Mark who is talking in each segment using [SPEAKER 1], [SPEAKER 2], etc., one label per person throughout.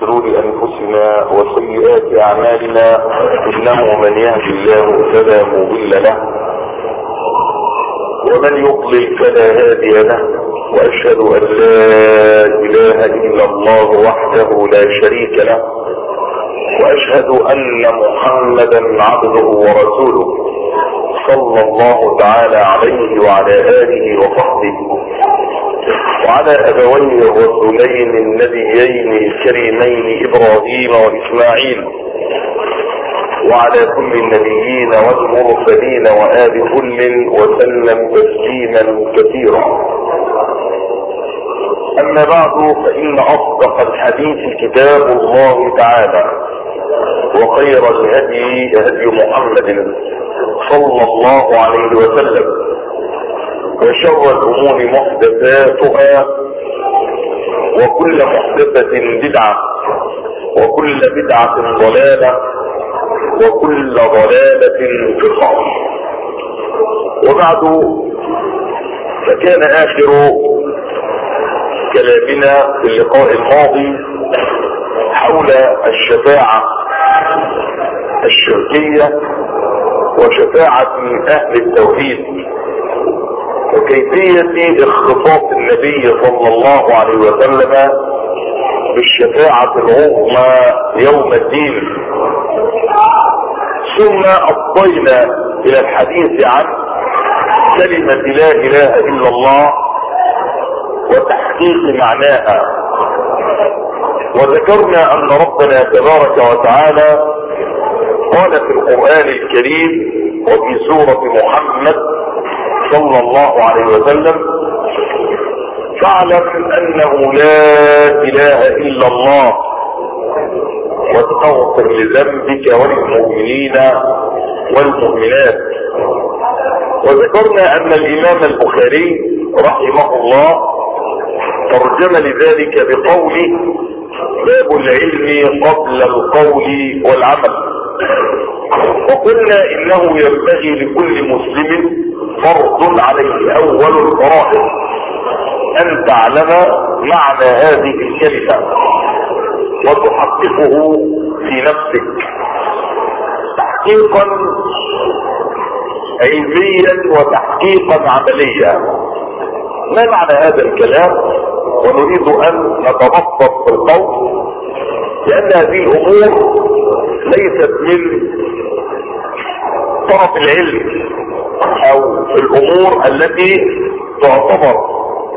[SPEAKER 1] شرور انفسنا وسيئات اعمالنا انه من يهدي الله فلا مضل له ومن يضلل فلا هادي له واشهد ان لا اله الا الله وحده لا شريك له واشهد ان محمدا عبده ورسوله صلى الله تعالى عليه وعلى اله وصحبه وعلى ابويه الرسولين النبيين الكريمين ابراهيم واسماعيل وعلى كل النبيين والمرسلين وآل كل وسلم تسليما كثيرا اما بعد فان اصدق الحديث كتاب الله تعالى وخير الهدي هدي محمد صلى الله عليه وسلم وشر الامور محدثاتها وكل محدثة بدعة وكل بدعة ضلالة وكل ضلالة في النار وبعد فكان اخر كلامنا في اللقاء الماضي حول الشفاعة الشركية وشفاعة اهل التوحيد وكيفية اختصاص النبي صلى الله عليه وسلم بالشفاعة العظمى يوم الدين ثم أفضينا إلى الحديث عن كلمة لا إله إلا الله وتحقيق معناها وذكرنا أن ربنا تبارك وتعالى قال في القرآن الكريم وفي سورة محمد صلى الله عليه وسلم فاعلم انه لا اله الا الله واستغفر لذنبك وللمؤمنين والمؤمنات وذكرنا ان الامام البخاري رحمه الله ترجم لذلك بقوله باب العلم قبل القول والعمل وقلنا انه ينبغي لكل مسلم فرض عليه اول الفرائض ان تعلم معنى هذه الكلمة وتحققه في نفسك تحقيقا علميا وتحقيقا عمليا ما معنى هذا الكلام ونريد ان نتبسط في القول لان هذه الامور ليست من طرف العلم او الامور التي تعتبر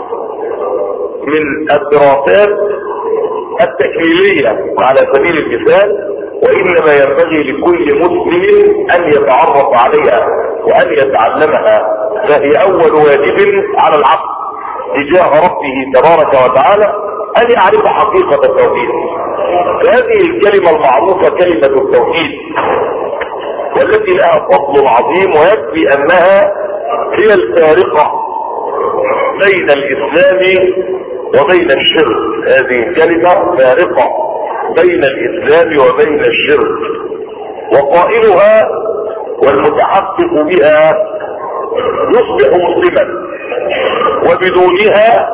[SPEAKER 1] من الدراسات التكميلية على سبيل المثال وانما ينبغي لكل مسلم ان يتعرف عليها وان يتعلمها فهي اول واجب على العبد تجاه ربه تبارك وتعالى ان يعرف حقيقة التوحيد فهذه الكلمة المعروفة كلمة التوحيد والتي لها فضل عظيم ويكفي انها هي الفارقة بين الاسلام وبين الشرك هذه الكلمة فارقة بين الاسلام وبين الشرك وقائلها والمتحقق بها يصبح مسلما وبدونها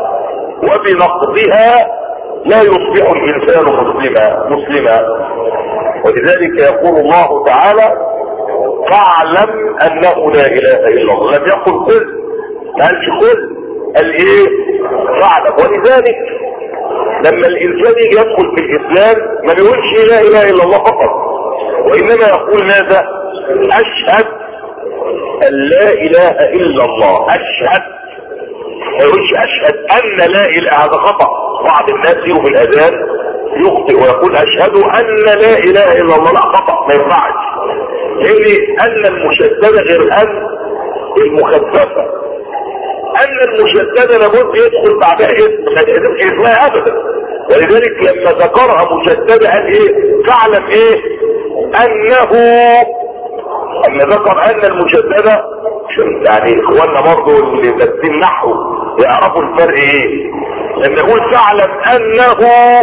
[SPEAKER 1] وبنقضها لا يصبح الانسان مسلما مسلما ولذلك يقول الله تعالى فاعلم انه لا اله الا الله لم يقل قل ما قالش قل قال ايه فاعلم ولذلك لما الانسان يجي يدخل في الاسلام ما بيقولش لا اله الا الله فقط وانما يقول ماذا اشهد ان لا اله الا الله اشهد ما يقولش اشهد ان لا اله هذا خطأ بعض الناس يجوا في الاذان يخطئ ويقول اشهد ان لا اله الا الله لا خطأ ما ينفعش لان ان المشددة غير ان المخففة ان المشددة لابد يدخل بعدها اسم ما يحذفش اسمها ابدا ولذلك لما ذكرها مشددة قال ايه فاعلم ايه انه اما ذكر ان المشددة يعني اخواننا برضو اللي دارسين نحو يعرفوا الفرق ايه لما يقول فاعلم انه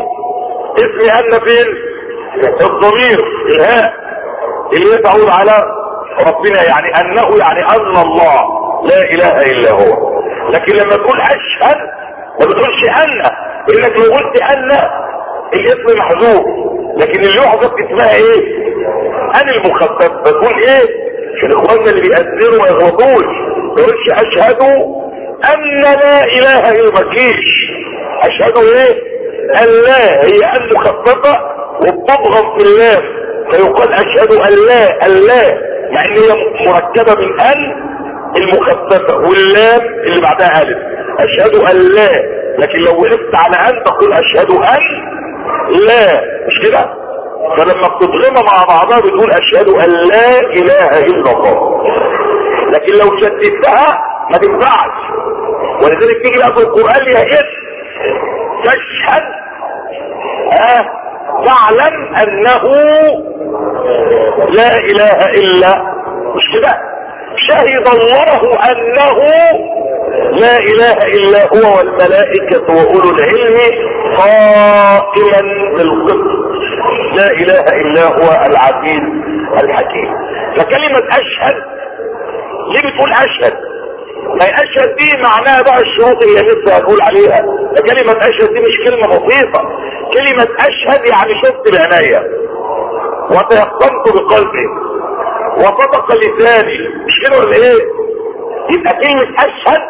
[SPEAKER 1] اسم ان فين الضمير الهاء اللي يتعود على ربنا يعني انه يعني ان الله لا اله الا هو لكن لما تقول اشهد ما بتقولش ان انك لو قلت ان الاسم محذوف لكن اللي يحذف اسمها ايه انا المخفف بقول ايه عشان اخواننا اللي بيأذنوا ما يغلطوش ما يقولش اشهد ان لا اله الا مكيش اشهد ايه ان لا هي ان مخففة وبتضغم في اللام فيقال اشهد ان لا ان لا مع ان هي مركبة من ان المخففة واللام اللي بعدها الف اشهد ان لا لكن لو وقفت على ان تقول اشهد ان لا مش كده فلما بتضغمها مع بعضها بتقول اشهد ان لا اله الا الله لكن لو شددتها ما تنفعش ولذلك تيجي بقى في القران ليها اسم تشهد اه تعلم انه لا اله الا مش كده شهد الله انه لا اله الا هو والملائكة واولو العلم قائما بالقسط لا اله الا هو العزيز الحكيم فكلمة اشهد ليه بتقول اشهد ما اشهد دي معناها بقى الشروط اللي لسه هتقول عليها كلمة اشهد دي مش كلمة بسيطة كلمة اشهد يعني شفت بعناية وتيقنت بقلبي وصدق لساني مش كده ولا ايه يبقى كلمة اشهد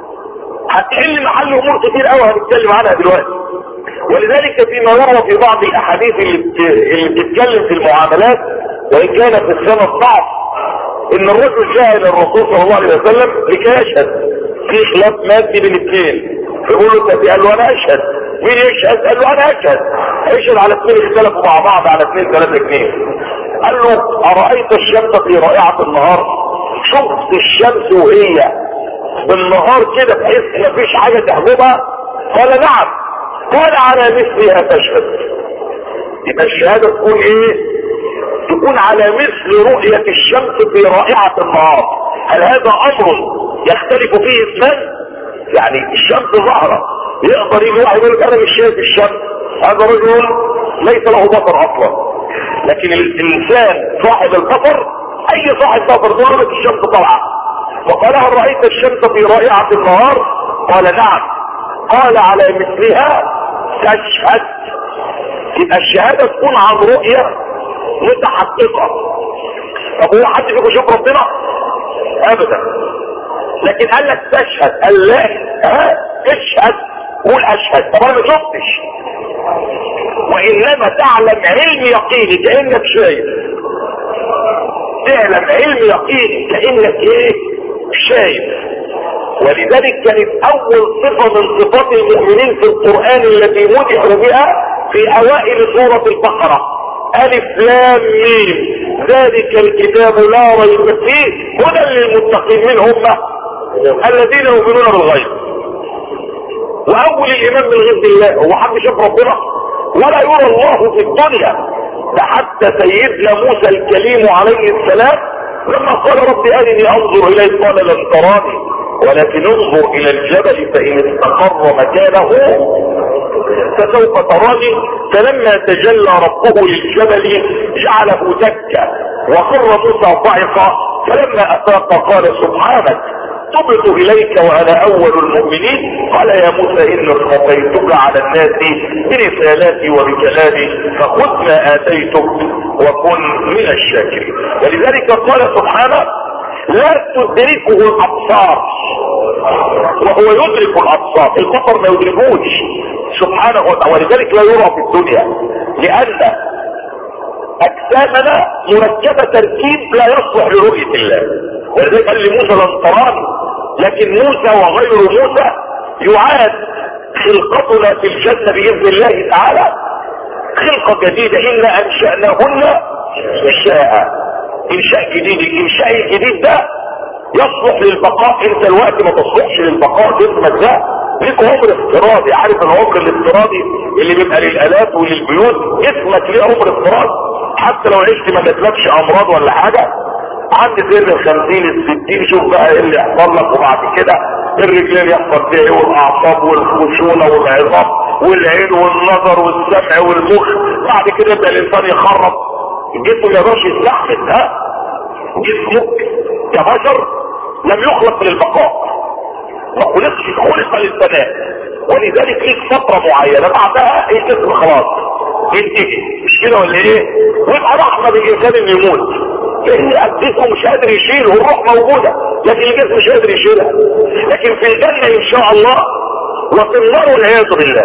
[SPEAKER 1] هتحل محل امور كتير قوي هنتكلم عنها دلوقتي ولذلك فيما يروى في بعض الاحاديث اللي بتتكلم في المعاملات وان كان في السنة ضعف ان الرجل جاء الى الرسول صلى الله عليه وسلم لكي يشهد في خلاف مادي بين اثنين فيقول له انت قال له انا اشهد مين يشهد قال له انا اشهد هيشهد على اثنين اختلفوا مع بعض على اثنين ثلاثة اثنين قال له ارايت الشمس في رائعة النهار شفت الشمس وهي بالنهار كده بحيث مفيش حاجة تحجبها قال نعم قال على مثلها تشهد يبقى الشهادة تكون ايه تكون على مثل رؤية الشمس في رائعة النهار هل هذا امر يختلف فيه اثنان يعني الشمس ظاهرة يقدر يجي واحد يقول لك انا مش شايف الشمس هذا رجل ليس له بصر اصلا لكن الانسان صاحب البصر اي صاحب بصر تقول لك الشمس طالعه وقال هل رايت الشمس في رائعه النهار قال نعم قال على مثلها تشهد يبقى الشهاده تكون عن رؤيه متحققه طب هو حد فيكم شوف ربنا ابدا لكن قال لك تشهد قال لا ها اشهد قول اشهد طب انا ما شفتش وانما تعلم علم يقيني كانك شايف تعلم علم يقيني كانك ايه شايف ولذلك كانت اول صفة من صفات المؤمنين في القرآن التي مدحوا بها في اوائل سورة البقرة الف لام ميم ذلك الكتاب لا ريب فيه هدى للمتقين من هم الذين يؤمنون بالغيب واول الايمان بالغيب بالله هو حد شاف ربنا ولا يرى الله في الدنيا ده حتى سيدنا موسى الكليم عليه السلام لما قال رب ارني انظر اليك قال لن تراني ولكن انظر الى الجبل فان استقر مكانه فسوف تراني فلما تجلى ربه للجبل جعله دكا وخر موسى ضعفا فلما افاق قال سبحانك تبت اليك وانا اول المؤمنين قال يا موسى اني اصطفيتك على الناس برسالاتي وبكلامي فخذ ما اتيتك وكن من الشاكرين ولذلك قال سبحانه لا تدركه الابصار وهو يدرك الابصار البصر ما يدركوش سبحانه وتعالى ولذلك لا يرى في الدنيا لان اجسامنا مركبه تركيب لا يصلح لرؤيه الله ولذلك قال لموسى لن تراني لكن موسى وغير موسى يعاد خلقتنا في الجنه باذن الله تعالى خلقه جديده انا انشاناهن انشاء انشاء جديد الانشاء الجديد ده يصلح للبقاء انت الوقت ما تصلحش للبقاء جسمك ده ليك عمر افتراضي عارف العمر الافتراضي اللي بيبقى للالات وللبيوت جسمك ليه عمر افتراضي حتى لو عشت ما جاتلكش امراض ولا حاجة عند سن الخمسين الستين شوف بقى ايه اللي يحصل لك وبعد كده الرجلين يحصل فيها ايه والاعصاب والخشونة والعظام والعين والنظر والسمع والمخ بعد كده يبقى الانسان يخرب الجسم ما يقدرش يستحمل ها جسمك كبشر لم يخلق للبقاء ما خلقش خلق للفناء ولذلك ليك فترة معينة بعدها الجسم خلاص ينتهي مش كده ولا ايه ويبقى رحمة بالانسان اللي يموت لان جسمه مش قادر يشيله الروح موجودة لكن الجسم مش قادر يشيلها لكن في الجنة ان شاء الله وفي النار والعياذ بالله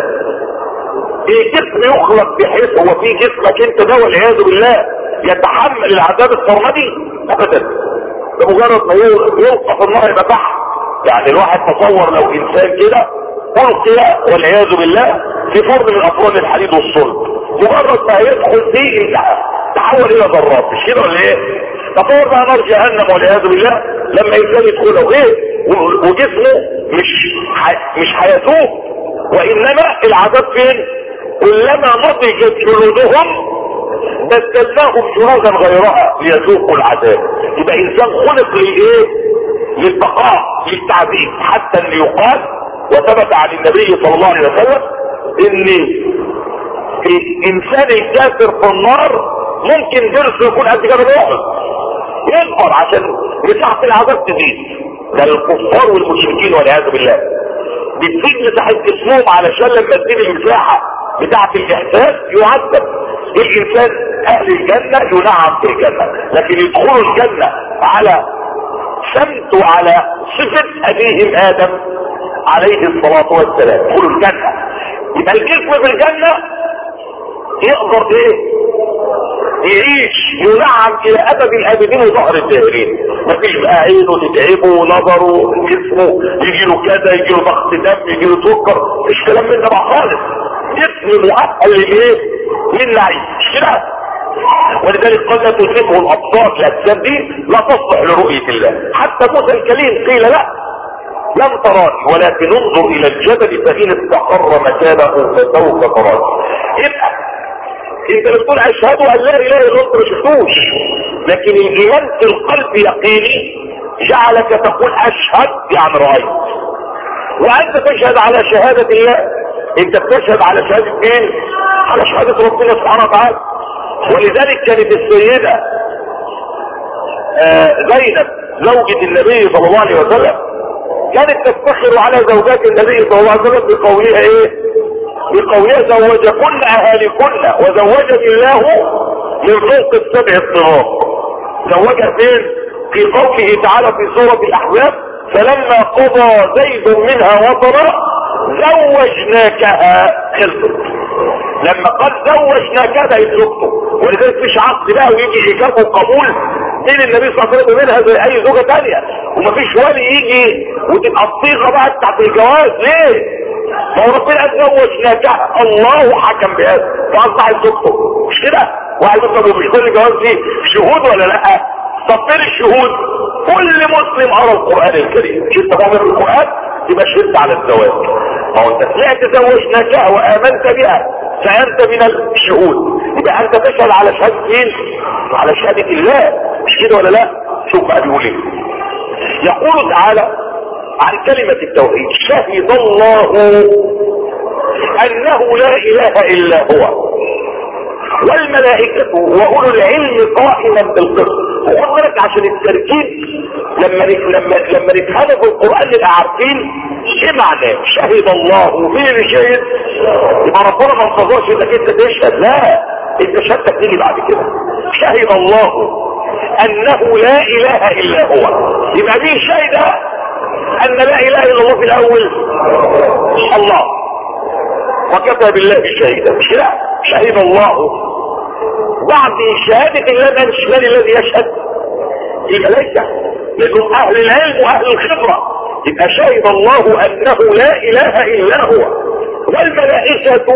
[SPEAKER 1] الجسم يخلق بحيث هو في جسمك انت ده والعياذ بالله يتحمل العذاب السرمدي ابدا ده مجرد ما يلقى في النار يبقى تحت يعني الواحد تصور لو انسان كده القي والعياذ بالله في فرن من افران الحديد والصلب مجرد ما يدخل فيه انتهى تحول الى ذرات مش كده ولا ايه تصور بقى نار جهنم والعياذ بالله لما انسان يدخله ايه وجسمه مش حي... مش هيتوب وانما العذاب فين كلما نضجت جلودهم بدلناهم جلودا غيرها ليذوقوا العذاب يبقى انسان خلق لايه للبقاء للتعذيب حتى اللي يقال وثبت عن النبي صلى الله عليه وسلم ان الانسان الكافر في النار ممكن درسه يكون قد كده احد يظهر عشان مساحة العذاب تزيد ده الكفار والمشركين والعياذ بالله بتزيد مساحة جسمهم علشان لما تزيد المساحة بتاعة الاحساس يعذب الانسان اهل الجنة ينعم في الجنة لكن يدخلوا الجنة على سمت وعلى صفة ابيهم ادم عليه الصلاة والسلام يدخلوا الجنة يبقى الجسم في الجنة يقدر ايه يعيش ينعم الى ابد الابدين وظهر الدائرين مفيش بقى عينه تتعبه نظره جسمه يجي له كذا يجي له ضغط دم يجي له سكر مفيش كلام من ده بقى خالص جسم مؤهل للايه للعيش مش كده ولذلك قال لا تدركه الابصار الاجسام دي لا تصلح لرؤيه الله حتى موسى الكليم قيل لا لم تراني ولكن انظر الى الجبل فان استقر مكانه فسوف تراني يبقى انت بتقول اشهد ان لا اله الا انت ما شفتوش لكن الايمان في القلب يقيني جعلك تقول اشهد يعني رايت وانت تشهد على شهادة الله انت بتشهد على شهادة مين على شهادة ربنا سبحانه وتعالى ولذلك كانت السيدة آه زينب زوجة النبي صلى الله عليه وسلم كانت تفتخر على زوجات النبي صلى الله عليه وسلم بقولها ايه بقولها زوجكن اهالكن وزوجني الله من فوق السبع الطراق زوجها فين في قوله تعالى في سورة الاحزاب فلما قضى زيد منها وطرا زوجناكها خلصت لما قال زوجناكها بقت زوجته ولذلك مش عقد بقى ويجي حجاب وقبول بين النبي صلى الله عليه وسلم وبينها زي اي زوجه ثانيه ومفيش ولي يجي وتبقى الصيغه بقى بتاعت الجواز ليه؟ ما هو ربنا اتزوج ناكحة الله حكم بهذا فاصبحت زوجته مش كده واحد يطلب مش كل جواز دي شهود ولا لا طب فين الشهود كل مسلم قرا القران الكريم مش انت مؤمن بالقران يبقى شهدت على الزواج ما هو انت طلعت زوجناك وامنت بها فانت من الشهود يبقى انت تشهد على شهاده مين على شهاده الله مش كده ولا لا شوف بقى بيقول ايه يقول تعالى عن كلمة التوحيد شهد الله انه لا اله الا هو والملائكة واولو العلم قائما بالقسط وخد بالك عشان التركيب لما لما لما نفهمه في القران نبقى عارفين ايه معناه شهد الله ومين اللي شهد يبقى ربنا ما انتظرش انك انت تشهد لا انت شهادتك تيجي بعد كده شهد الله انه لا اله الا هو يبقى مين شهد ان لا اله الا الله في الاول الله وكفى بالله شهيدا مش لا شهد الله بعد شهادة الله من الذي يشهد الملائكة لانهم اهل العلم واهل الخبرة يبقى شهد الله انه لا اله الا هو والملائكة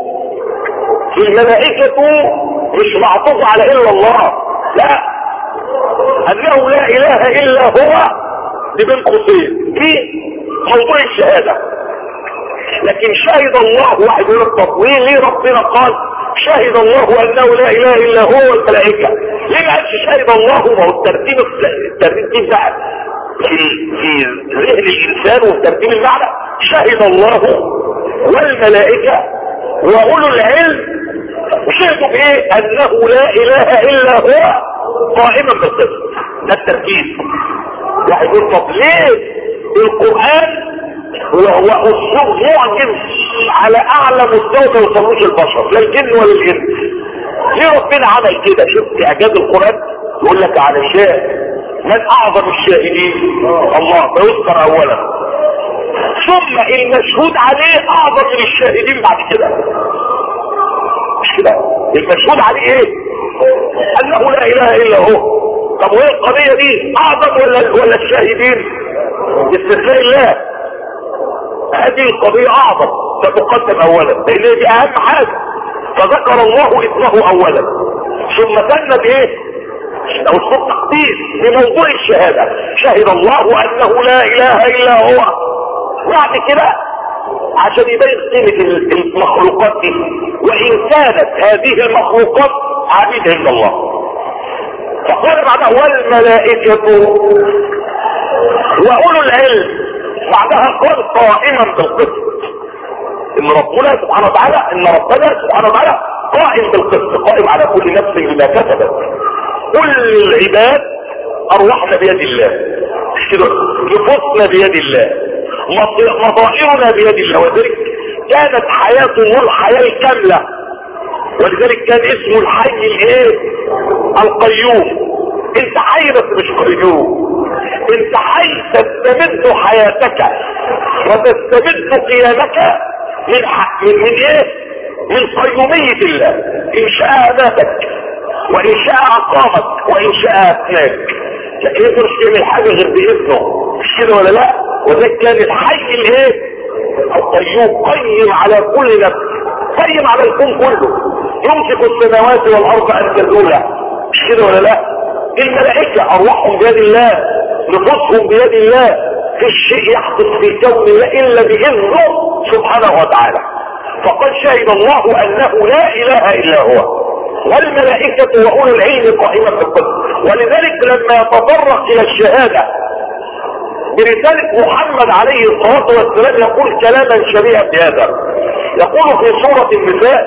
[SPEAKER 1] الملائكة مش معطوف على الا الله لا انه لا اله الا هو دي بين قوسين دي موضوع الشهادة لكن شهد الله واحد يقول التطويل ليه ربنا قال شهد الله انه لا اله الا هو والملائكة ليه ما قالش شهد الله ما هو الترتيب الترتيب بقى في في ذهن الانسان وترتيب المعنى شهد الله والملائكة واولو العلم وشهدوا بايه انه لا اله الا هو قائما بالقسط ده التركيز واحد يقول طب ليه القرآن وهو اسلوب معجز على اعلى مستوى ما يوصلوش البشر لا الجن ولا الانس ليه ربنا عمل كده شفت اعجاز القران يقول لك علشان من اعظم الشاهدين الله فيذكر اولا ثم المشهود عليه اعظم من الشاهدين بعد كده مش كده المشهود عليه ايه انه لا اله الا هو طب وهي القضيه دي اعظم ولا ولا الشاهدين استثناء الله هذه القضيه اعظم تتقدم اولا لان دي اهم حاجه فذكر الله اسمه اولا ثم ثنى بايه او اسلوب تقديس بموضوع الشهاده شهد الله انه لا اله الا هو بعد كده عشان يبين قيمة المخلوقات دي وان كانت هذه المخلوقات عبيد عند الله فقال بعدها والملائكة واولو العلم بعدها قال قائما بالقسط ان ربنا سبحانه وتعالى ان ربنا سبحانه وتعالى قائم بالقسط قائم على كل نفس بما كسبت كل العباد ارواحنا بيد الله نفوسنا بيد الله مصائرنا بيد الله وذلك كانت حياته الحياة الكاملة ولذلك كان اسمه الحي الايه القيوم انت حي بس مش قيوم انت حي تستمد حياتك وتستمد قيامك من من, من ايه من قيومية الله ان شاء ماتك وان شاء اقامك وان شاء افناك يقدر يعمل حاجة غير باذنه مش كده ولا لا وده كان الحي الايه القيوم قيم على كل نفس قيم على الكون كله يمسك السماوات والارض ان تزولا مش كده ولا لا الملائكة ارواحهم بيد الله نفوسهم بيد الله في الشيء يحدث في كون الله الا باذنه سبحانه وتعالى فقد شهد الله انه لا اله الا هو والملائكة واولو العلم قائمة بالقسط ولذلك لما يتطرق الى الشهادة برسالة محمد عليه الصلاة والسلام يقول كلاما شبيها بهذا يقول في سورة النساء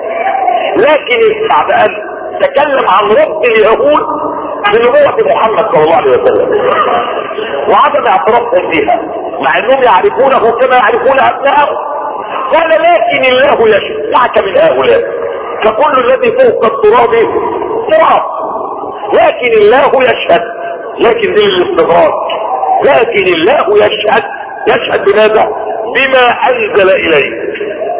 [SPEAKER 1] لكن بعد ان تكلم عن رد اليهود بنبوة محمد صلى الله عليه وسلم وعدم اعترافهم بها مع انهم يعرفونه كما يعرفون ابنائهم قال لكن الله يشهد معك من هؤلاء فكل الذي فوق التراب تراب لكن الله يشهد لكن دي الاستدراك لكن الله يشهد يشهد بماذا بما انزل اليك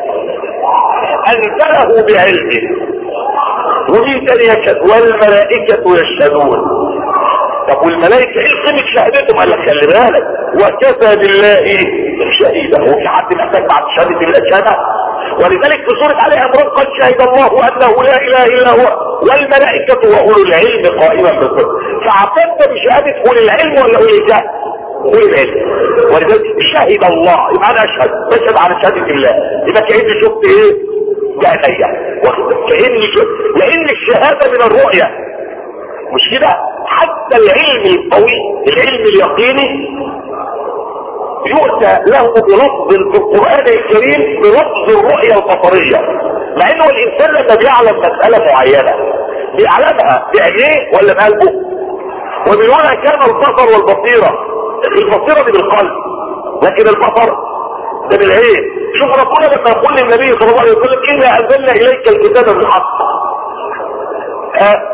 [SPEAKER 1] انزله بعلمه ومين كان يشهد والملائكة يشهدون طب والملائكة ايه قيمة شهادتهم قال لك خلي بالك وكفى بالله شهيدا هو في حد محتاج بعد شهادة الله شهادة ولذلك في سورة علي عمران قد شهد الله انه لا اله الا هو والملائكة واولو العلم قائما بالقسط فعقدت بشهادة اولي العلم ولا اولي الجهل والعلم ولذلك شهد الله يبقى انا اشهد بشهد على شهادة الله يبقى كأني شفت ايه بعينيا كأني شفت لان الشهادة من الرؤية مش كده حتى العلم القوي العلم اليقيني يؤتى له بلفظ في القرآن الكريم بلفظ الرؤية البصرية مع انه الانسان لما بيعلم مسألة معينة بيعلمها بعينيه ولا بقلبه ومن هنا كان البصر والبصيرة البصيرة دي بالقلب لكن البصر ده بالعين شوف ربنا لما يقول للنبي صلى الله عليه وسلم إنا أنزلنا إليك الكتاب بالحق أه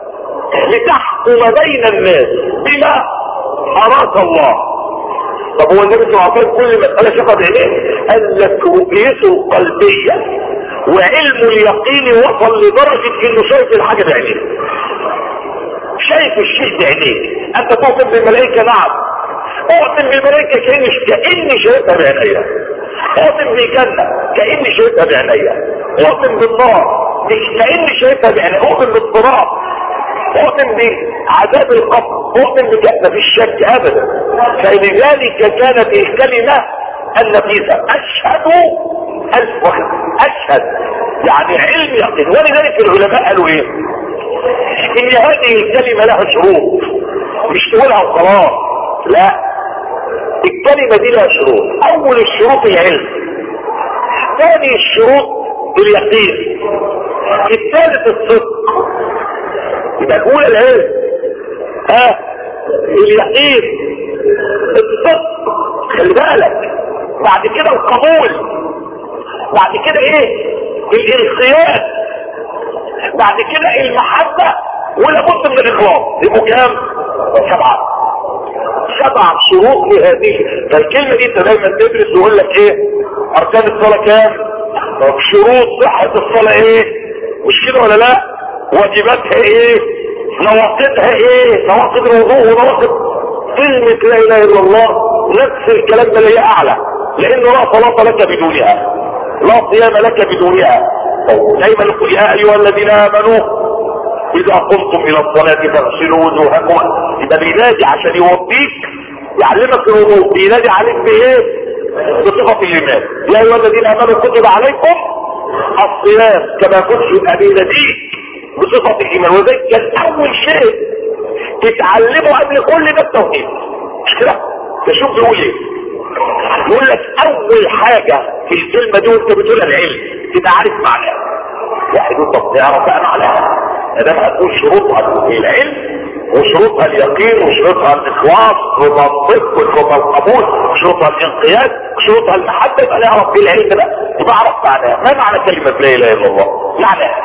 [SPEAKER 1] لتحكم بين الناس بما أراك الله طب هو النبي صلى الله عليه وسلم كل مسألة شافها بعينيه قال لك رؤيته القلبية وعلم اليقين وصل لدرجة انه شايف الحاجة بعينيه شايف الشيء بعينيه انت تؤمن بالملائكة نعم اؤمن بالملائكة كأني كأني شايفها بعينيا اؤمن بالجنة كأني شايفها بعينيا اؤمن بالنار كأني شايفها بعينيا اؤمن بالصراط اؤمن بعذاب القبر اؤمن بجنة في الشك ابدا فلذلك كانت الكلمة النفيسة اشهد الف وقت اشهد يعني علم يقين ولذلك العلماء قالوا ايه ان هذه الكلمة لها شروط مش تقولها وخلاص لا الكلمة دي لها شروط اول الشروط العلم ثاني الشروط اليقين الثالث الصدق يبقى الاولى العلم ها اليقين الصدق خلي بالك بعد كده القبول بعد كده ايه الانقياد بعد كده المحبة ولابد من الاخلاص يبقوا كام سبعة سبع شروط لهذه فالكلمة دي انت دايما تدرس ويقول لك ايه اركان الصلاة كام شروط صحة الصلاة ايه مش كده ولا لا واجباتها ايه نواقضها ايه نواقض الوضوء ونواقض كلمة لا اله الا الله نفس الكلام ده اللي هي اعلى لانه لا صلاة لك بدونها لا صيام لك بدونها دايما يقول يا ايها الذين امنوا اذا قمتم الى الصلاة فاغسلوا وجوهكم يبقى بينادي عشان يوضيك يعلمك الوضوء بينادي عليك بايه بصفة الايمان يا ايها الذين امنوا كتب عليكم الصيام كما كنت يبقى بيناديك بصفة الايمان وذلك كان اول شيء تتعلمه قبل كل ده التوحيد مش كده تشوف بيقول ايه يقول لك اول حاجة في الكلمة دي وانت بتقول العلم تبقى عارف معناها واحد يقول طب تعرف بقى معناها ده هتقول شروطها العلم وشروطها اليقين وشروطها الاخلاص وشروطها الصدق وشروطها القبول وشروطها الانقياد وشروطها المحبه يبقى نعرف ايه العلم ده يبقى اعرف معناها ما معنى كلمه لا اله الا الله معناها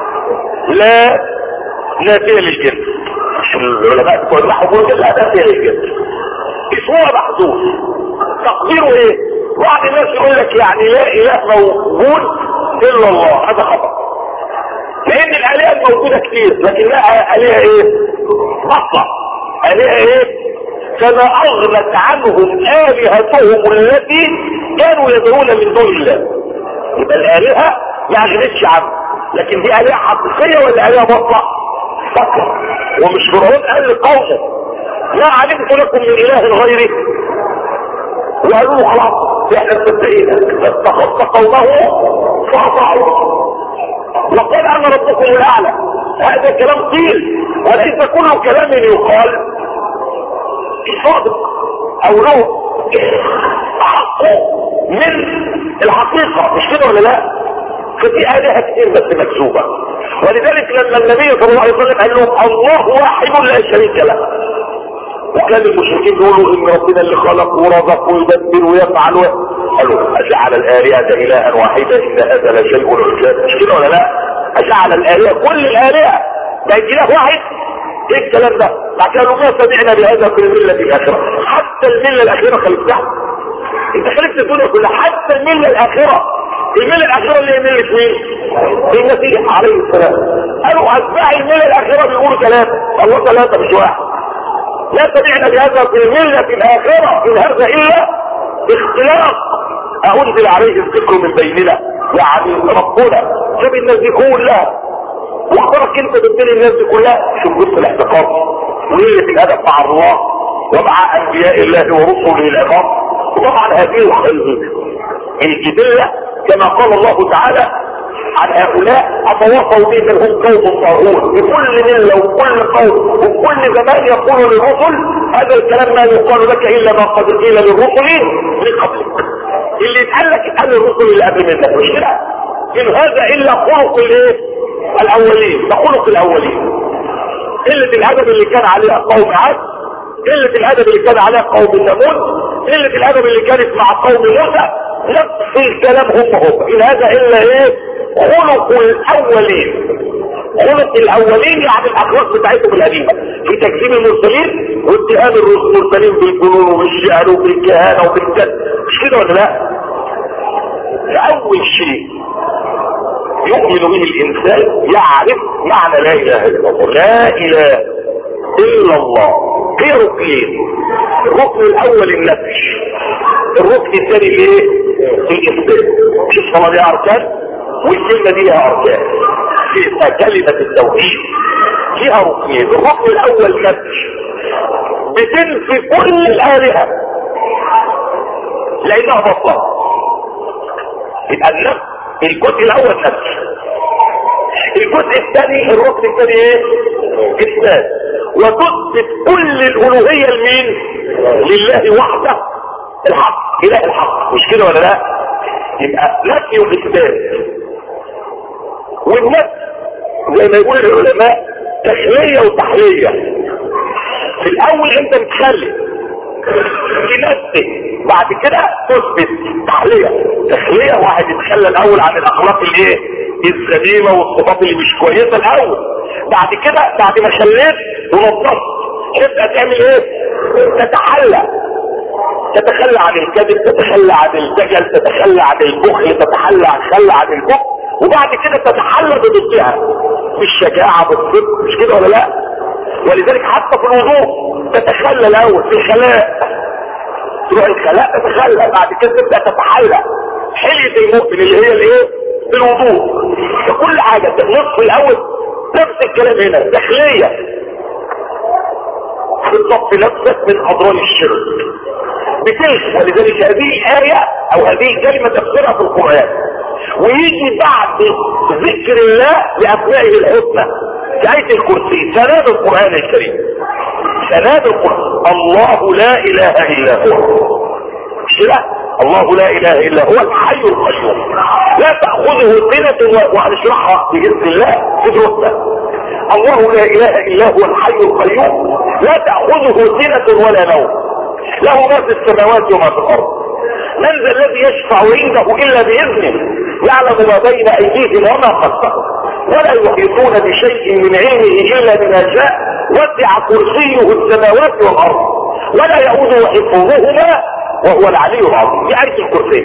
[SPEAKER 1] لا نافيه للجنس مش العلماء بتوع النحو بيقولوا لا نافيه للجنس اسمها محذوف تقديره ايه بعض الناس يقول لك يعني لا اله موجود الا الله هذا خطأ لان الالهه الموجودة كتير لكن لها الهه ايه بطة الهه ايه كما اغنت عنهم الهتهم التي كانوا يدعون من دون الله يبقى الالهه ما اغنتش عنه لكن دي الهه حقيقيه ولا الهه بطة بطة ومش فرعون قال لقومه ما علمت لكم من اله غيري وقالوا له خلاص احنا مصدقينك فاتخذت قومه فاطاعوه وقال انا ربكم الاعلى هذا كلام قيل وليس كل كلام يقال صادق او له حق من الحقيقة مش كده ولا لا ففي آلهة كتير بس مكذوبة ولذلك لما النبي صلى الله عليه وسلم قال لهم الله واحد لا شريك له وكان المشركين يقولوا ان ربنا اللي خلق ورزق ويدبر ويفعل قالوا اجعل الالهة الها واحدة ان هذا لشيء عجاب مش كده ولا لا اجعل الالهة كل الالهة ده اله واحد ايه الكلام ده قالوا ما سمعنا بهذا في الملة الاخرة حتى الملة الاخرة خلفتها انت خلفت الدنيا كلها حتى الملة الاخرة الملة الاخرة اللي هي ملة مين المسيح عليه السلام قالوا اتباع الملة الاخرة بيقولوا ثلاثة الله ثلاثة مش واحد لا سمعنا بهذا في الملة الاخرة ان هذا الا اختلاق انزل عليه الذكر من بيننا يعني ربنا شوف الناس دي كلها واخبرك انت بين الناس دي كلها شوف بص الاحتقار وقله الادب مع الله ومع انبياء الله ورسله العظام وطبعا هذه الجبله كما قال الله تعالى عن هؤلاء اتواصوا به هم قوم طاغون بكل مله وكل قوم وكل زمان يقول للرسل هذا الكلام ما يقال لك الا ما قد قيل للرسل من قبلك اللي يتقال لك اتقال للرسل اللي قبل منك مش كده ان هذا الا خلق الايه الاولين ده خلق الاولين قله الادب اللي كان عليها قوم عاد قله الادب اللي كان عليها قوم ثمود قله الادب اللي كانت مع قوم موسى نفس الكلام هم هم ان هذا الا ايه خلق الاولين خلق الاولين يعني الاخلاق بتاعتهم القديمه في تكذيب المرسلين واتهام المرسلين بالجنون وبالشعر وبالكهانه وبالكذب مش كده ولا لا؟ فاول شيء يؤمن به الانسان يعرف معنى لا اله الا الله لا اله الا الله في ركنين الركن الاول النفس الركن الثاني الايه الاثبات مش الصلاه دي اركان والكلمة دي لها اركان في كلمة التوحيد فيها ركنين الركن الاول نفس بتنفي كل الالهة لانها بطلة يبقى النفس الجزء الاول نفس الجزء الثاني الركن الثاني ايه اثبات وتثبت كل الالوهية لمين لله وحده الحق اله الحق مش كده ولا لا يبقى نفي واثبات والنفس زي ما يقول العلماء تخلية وتحلية في الاول انت بتخلي في نفسك بعد كده تثبت تحلية تخلية واحد يتخلى الاول عن الاخلاق الايه الذميمة والصفات اللي مش كويسة الاول بعد كده بعد ما خليت ونظفت تبقى تعمل ايه تتحلى تتخلى عن الكذب تتخلى عن الدجل تتخلى عن البخل تتخلى عن خلى عن البخل وبعد كده تتحلى بضدها بالشجاعة بالصدق مش كده ولا لا ولذلك حتى في الوضوء تتخلى الاول في الخلاء تروح الخلاء تتخلى بعد كده تبدا تتحلى حلية المؤمن اللي هي الايه الوضوء فكل حاجة النصف الاول نفس الكلام هنا داخلية بالضبط نفسك من اضرار الشرك بتلك ولذلك هذه الآية او هذه الكلمة تفسيرها في القرآن ويجي بعد ذكر الله لأسمائه الحسنى كآية الكرسي سناد القرآن الكريم سناد القرآن الله لا إله إلا هو مش لا الله لا اله الا هو الحي القيوم لا تأخذه سنة وهنشرحها بإذن الله في دروسنا الله لا اله الا هو الحي القيوم لا تأخذه سنة ولا نوم له ما في السماوات وما في الارض من ذا الذي يشفع عنده الا باذنه يعلم ما بين ايديهم وما خلفهم ولا يحيطون بشيء من علمه الا بما شاء وسع كرسيه السماوات والارض ولا يؤوده حفظهما وهو العلي العظيم دي آية الكرسي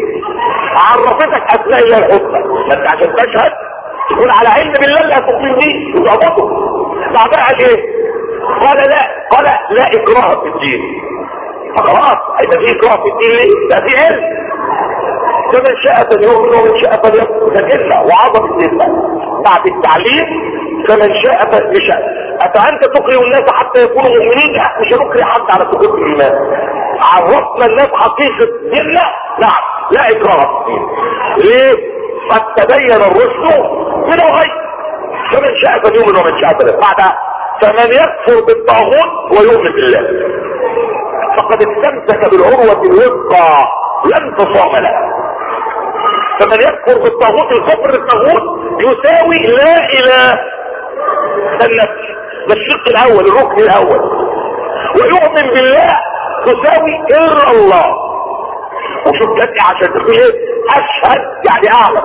[SPEAKER 1] عرفتك اسماء الله الحسنى ما انت عشان تشهد تكون على علم بالله اللي هتؤمن بيه وتعبده بعدها قال ايه قال لا قال لا اكراه في الدين فخلاص هيبقى في اكراه في الدين ليه ده في علم فمن شاء فليؤمن ومن شاء فليكفر ده وعظم الذمه بعد التعليم فمن شاء فليشاء افانت تكره الناس حتى يكونوا مؤمنين لا مش هنكره حد على سقوط الايمان عرفنا الناس حقيقه الذمه نعم لا اكراه في الدين ليه قد تبين الرشد من الغي فمن شاء فليؤمن ومن شاء فليكفر بعد فمن يكفر بالطاغوت ويؤمن بالله فقد استمسك بالعروة الوثقى لن تصام له فمن يكفر بالطاغوت الكفر بالطاغوت يساوي لا اله ده النفس ده الشق الاول الركن الاول ويؤمن بالله تساوي الا الله وشوف جدي عشان تقول ايه اشهد يعني اعلم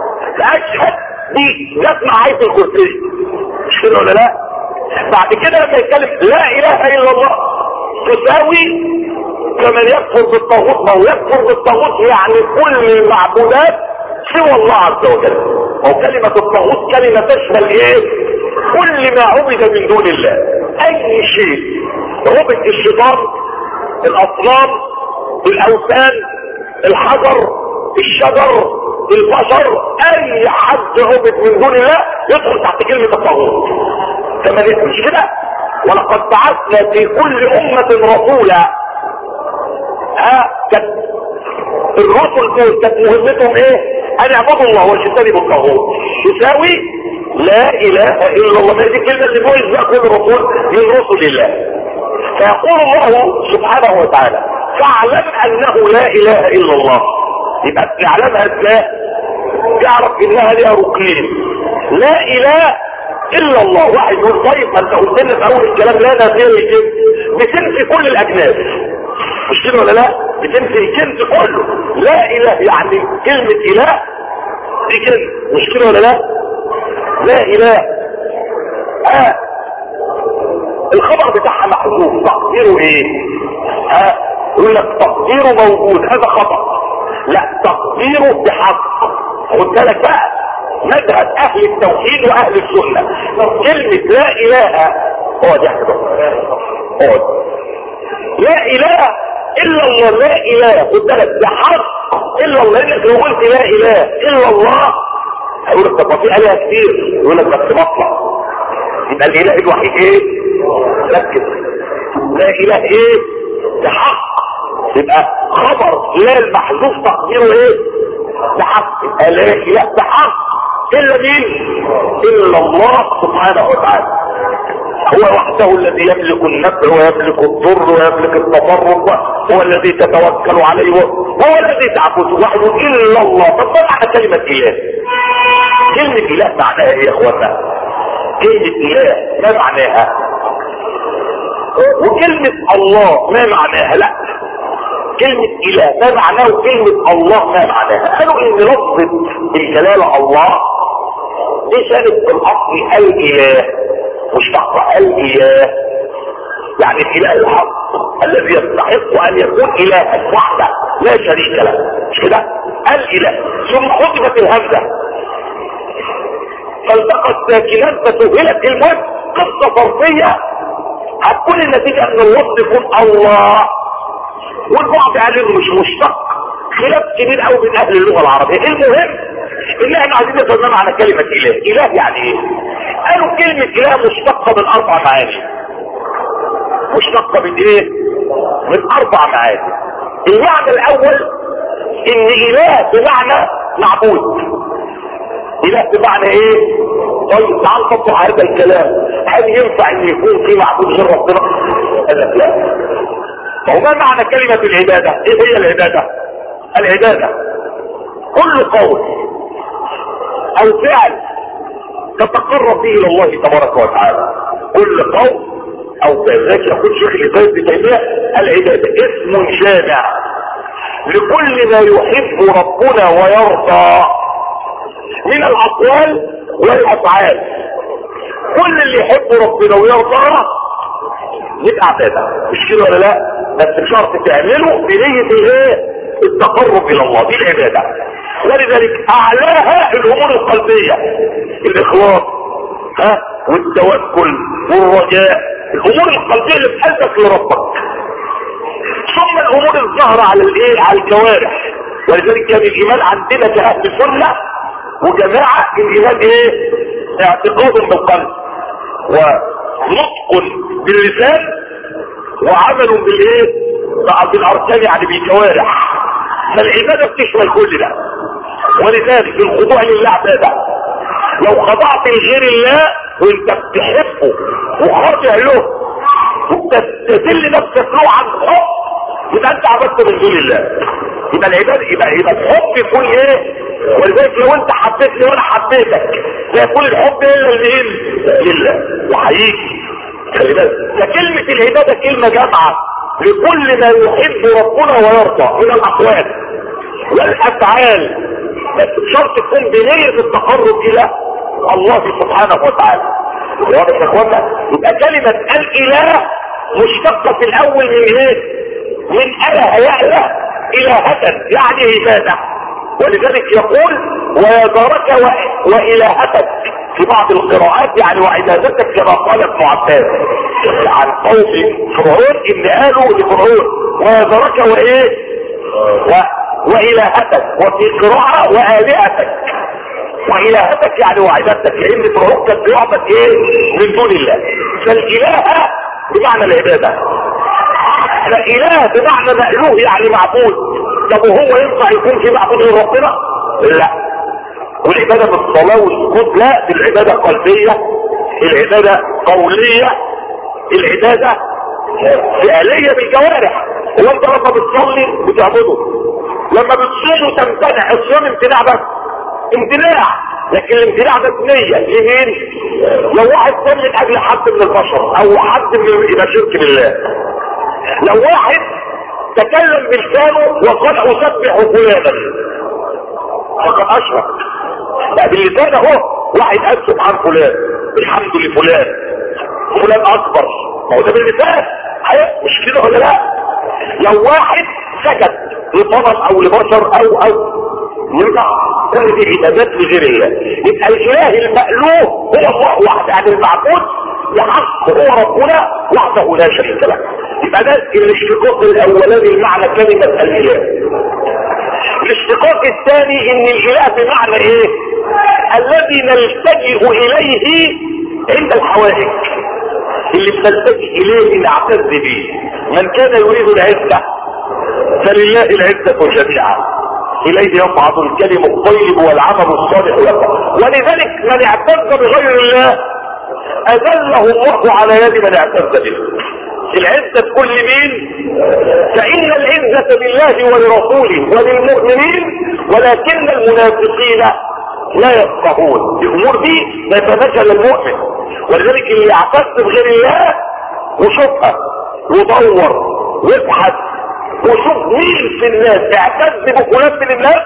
[SPEAKER 1] اشهد دي جسمع عيب الكرسي مش كده ولا لا بعد كده لما يتكلم لا اله الا الله تساوي كمن يكفر بالطاغوت ما هو يكفر بالطاغوت يعني كل المعبودات سوى الله عز وجل وكلمة الطاغوت كلمة تشمل ايه كل ما عبد من دون الله اي شيء عبد الشيطان الاصنام الاوثان الحجر الشجر البشر اي حد عبد من دون الله يدخل تحت كلمة الطاغوت كما مش كده ولقد بعثنا في كل امة رسولا ها كانت الرسل دول كانت مهمتهم ايه ان يعبدوا الله واجتنبوا الطاغوت يساوي لا اله الا الله ما دي الكلمه اللي بويز بقى كل رسول من رسل الله فيقول الله سبحانه وتعالى فاعلم انه لا اله الا الله يبقى نعلمها ازاي تعرف انها ليها ركنين لا اله الا الله واحد يقول طيب ما انت قلت لنا في اول الكلام لا نازل الجنس بتنفي كل الاجناس مش كده ولا لا بتنفي الجنس كله لا اله يعني كلمة اله دي جنس مش كده ولا لا لا اله اه الخبر بتاعها محذوف تقديره ايه اه يقول لك تقديره موجود هذا خطأ لا تقديره بحق خد بالك بقى مذهب اهل التوحيد واهل السنة كلمة لا اله اقعد يا احمد اقعد لا اله الا الله لا اله خد بالك ده حق الا الله انك لو قلت لا اله الا الله هيقول لك طب ما في الهه كتير يقول لك بس مطلع يبقى الاله الوحيد ايه ركز لا اله ايه ده حق يبقى خبر لا المحذوف تقديره ايه ده حق يبقى لا اله ده حق الا مين الا الله سبحانه وتعالى هو وحده الذي يملك النفع ويملك الضر ويملك التضرر هو الذي تتوكل عليه هو الذي تعبد وحده الا الله طب ما معنى كلمة اله كلمة اله معناها ايه يا اخوانا كلمة اله ما معناها وكلمة الله ما معناها لا كلمة اله ما معناه وكلمة الله ما معناها قالوا ان لفظة الجلالة الله دي كانت في الاصل الاله مشتقة الاله يعني الاله الحق الذي يستحق ان يكون الها وحده لا شريك له مش كده الاله ثم خطبت الهمزه فالتقى الساكنات فسهلت المهم قصه صرفيه هتكون النتيجه ان اللفظ يكون الله والبعض قال انه مش مشتق خلاف كبير قوي من اهل اللغه العربيه المهم ان احنا عايزين نفهم معنى كلمه اله اله يعني ايه قالوا كلمه اله مشتقه من اربع معاني مشتقه من ايه من اربع معاني المعنى الاول ان اله بمعنى معبود اله بمعنى ايه طيب تعال نطبق هذا الكلام هل ينفع ان يكون في معبود غير ربنا قال لك لا فهو ما معنى كلمة العبادة ايه هي العبادة العبادة كل قول او فعل تتقرب به الى الله تبارك وتعالى كل قول او كذلك يقول شيخ الاسلام ابن تيميه العباده اسم جامع لكل ما يحب ربنا ويرضى من الاقوال والافعال كل اللي يحب ربنا ويرضاه يبقى عباده مش كده ولا لا بس بشرط تعمله بنيه الايه التقرب الى الله دي العباده ولذلك اعلاها الامور القلبيه الاخلاص ها والتوكل والرجاء الامور القلبيه اللي في قلبك لربك ثم الامور الظاهره على الايه على الجوارح ولذلك كان الايمان عندنا كاهل سنه وجماعه الايمان ايه اعتقاد بالقلب ونطق باللسان وعمل بالايه بالاركان يعني بالجوارح فالعباده بتشمل كل ده ولذلك الخضوع لله عباده لو خضعت لغير الله وانت بتحبه وخاضع له وبتستذل نفسك له عن حب يبقى انت عبدت من دون الله يبقى العباد يبقى يبقى الحب يكون ايه ولذلك لو انت حبيتني وانا حبيتك لا يكون الحب الا لمين لله وهيجي خلي بالك فكلمة العبادة كلمة جامعة لكل ما يحب ربنا ويرضى من الاقوال والافعال بس بشرط تكون بنية التقرب الى الله سبحانه وتعالى واضح يا اخوانا يبقى كلمة الاله مشتقة في الاول من ايه من اله يأله الهة يعني عبادة ولذلك يقول ويذرك والهتك في بعض القراءات يعني وعبادتك كما قال ابن عباس عن قوم فرعون ان قالوا لفرعون ويذرك وايه و... والهتك وفي قراءة والهتك والهتك يعني وعبادتك لان فرعون كان بيعبد ايه من دون الله فالاله بمعنى العبادة فاله بمعنى مألوه يعني معبود طب وهو ينفع يكون في معبود غير ربنا لا والعبادة بالصلاة والسكوت لا دي العبادة قلبية العبادة قولية العبادة فعلية بالجوارح هو انت لما بتصلي بتعبده لما بتصوم وتمتنع الصيام امتناع بس امتناع لكن الامتناع ده نية لمين لو واحد صام من اجل حد من البشر او حد من يبقى شرك بالله لو واحد تكلم بلسانه وقال اسبح فلانا فقد اشرك لا باللسان اهو واحد قال سبحان فلان الحمد لفلان فلان اكبر ما هو ده باللسان مش كده ولا لا لو واحد سجد لطلب او لبشر او او يرجع كل دي عبادات لغير الله يبقى الاله المألوه هو الله وحده يعني المعبود بحق هو ربنا وحده لا شريك له يبقى ده الاشتقاق الاولاني المعنى كلمة الاله الاشتقاق الثاني ان الاله بمعنى ايه الذي نلتجئ اليه عند الحوائج اللي بنلتجئ اليه نعتز به من كان يريد العزة فلله العزة جميعا اليه يصعد الكلم الطيب والعمل الصالح يقع ولذلك من اعتز بغير الله اذله الله على يد من اعتز به العزة تكون لمين فان العزة بالله ولرسوله وللمؤمنين ولكن المنافقين لا يفقهون الامور دي ما يتمثل المؤمن ولذلك اللي يعتز بغير الله وشوفها ودور وابحث وشوف مين في الناس اعتز بفلان من الناس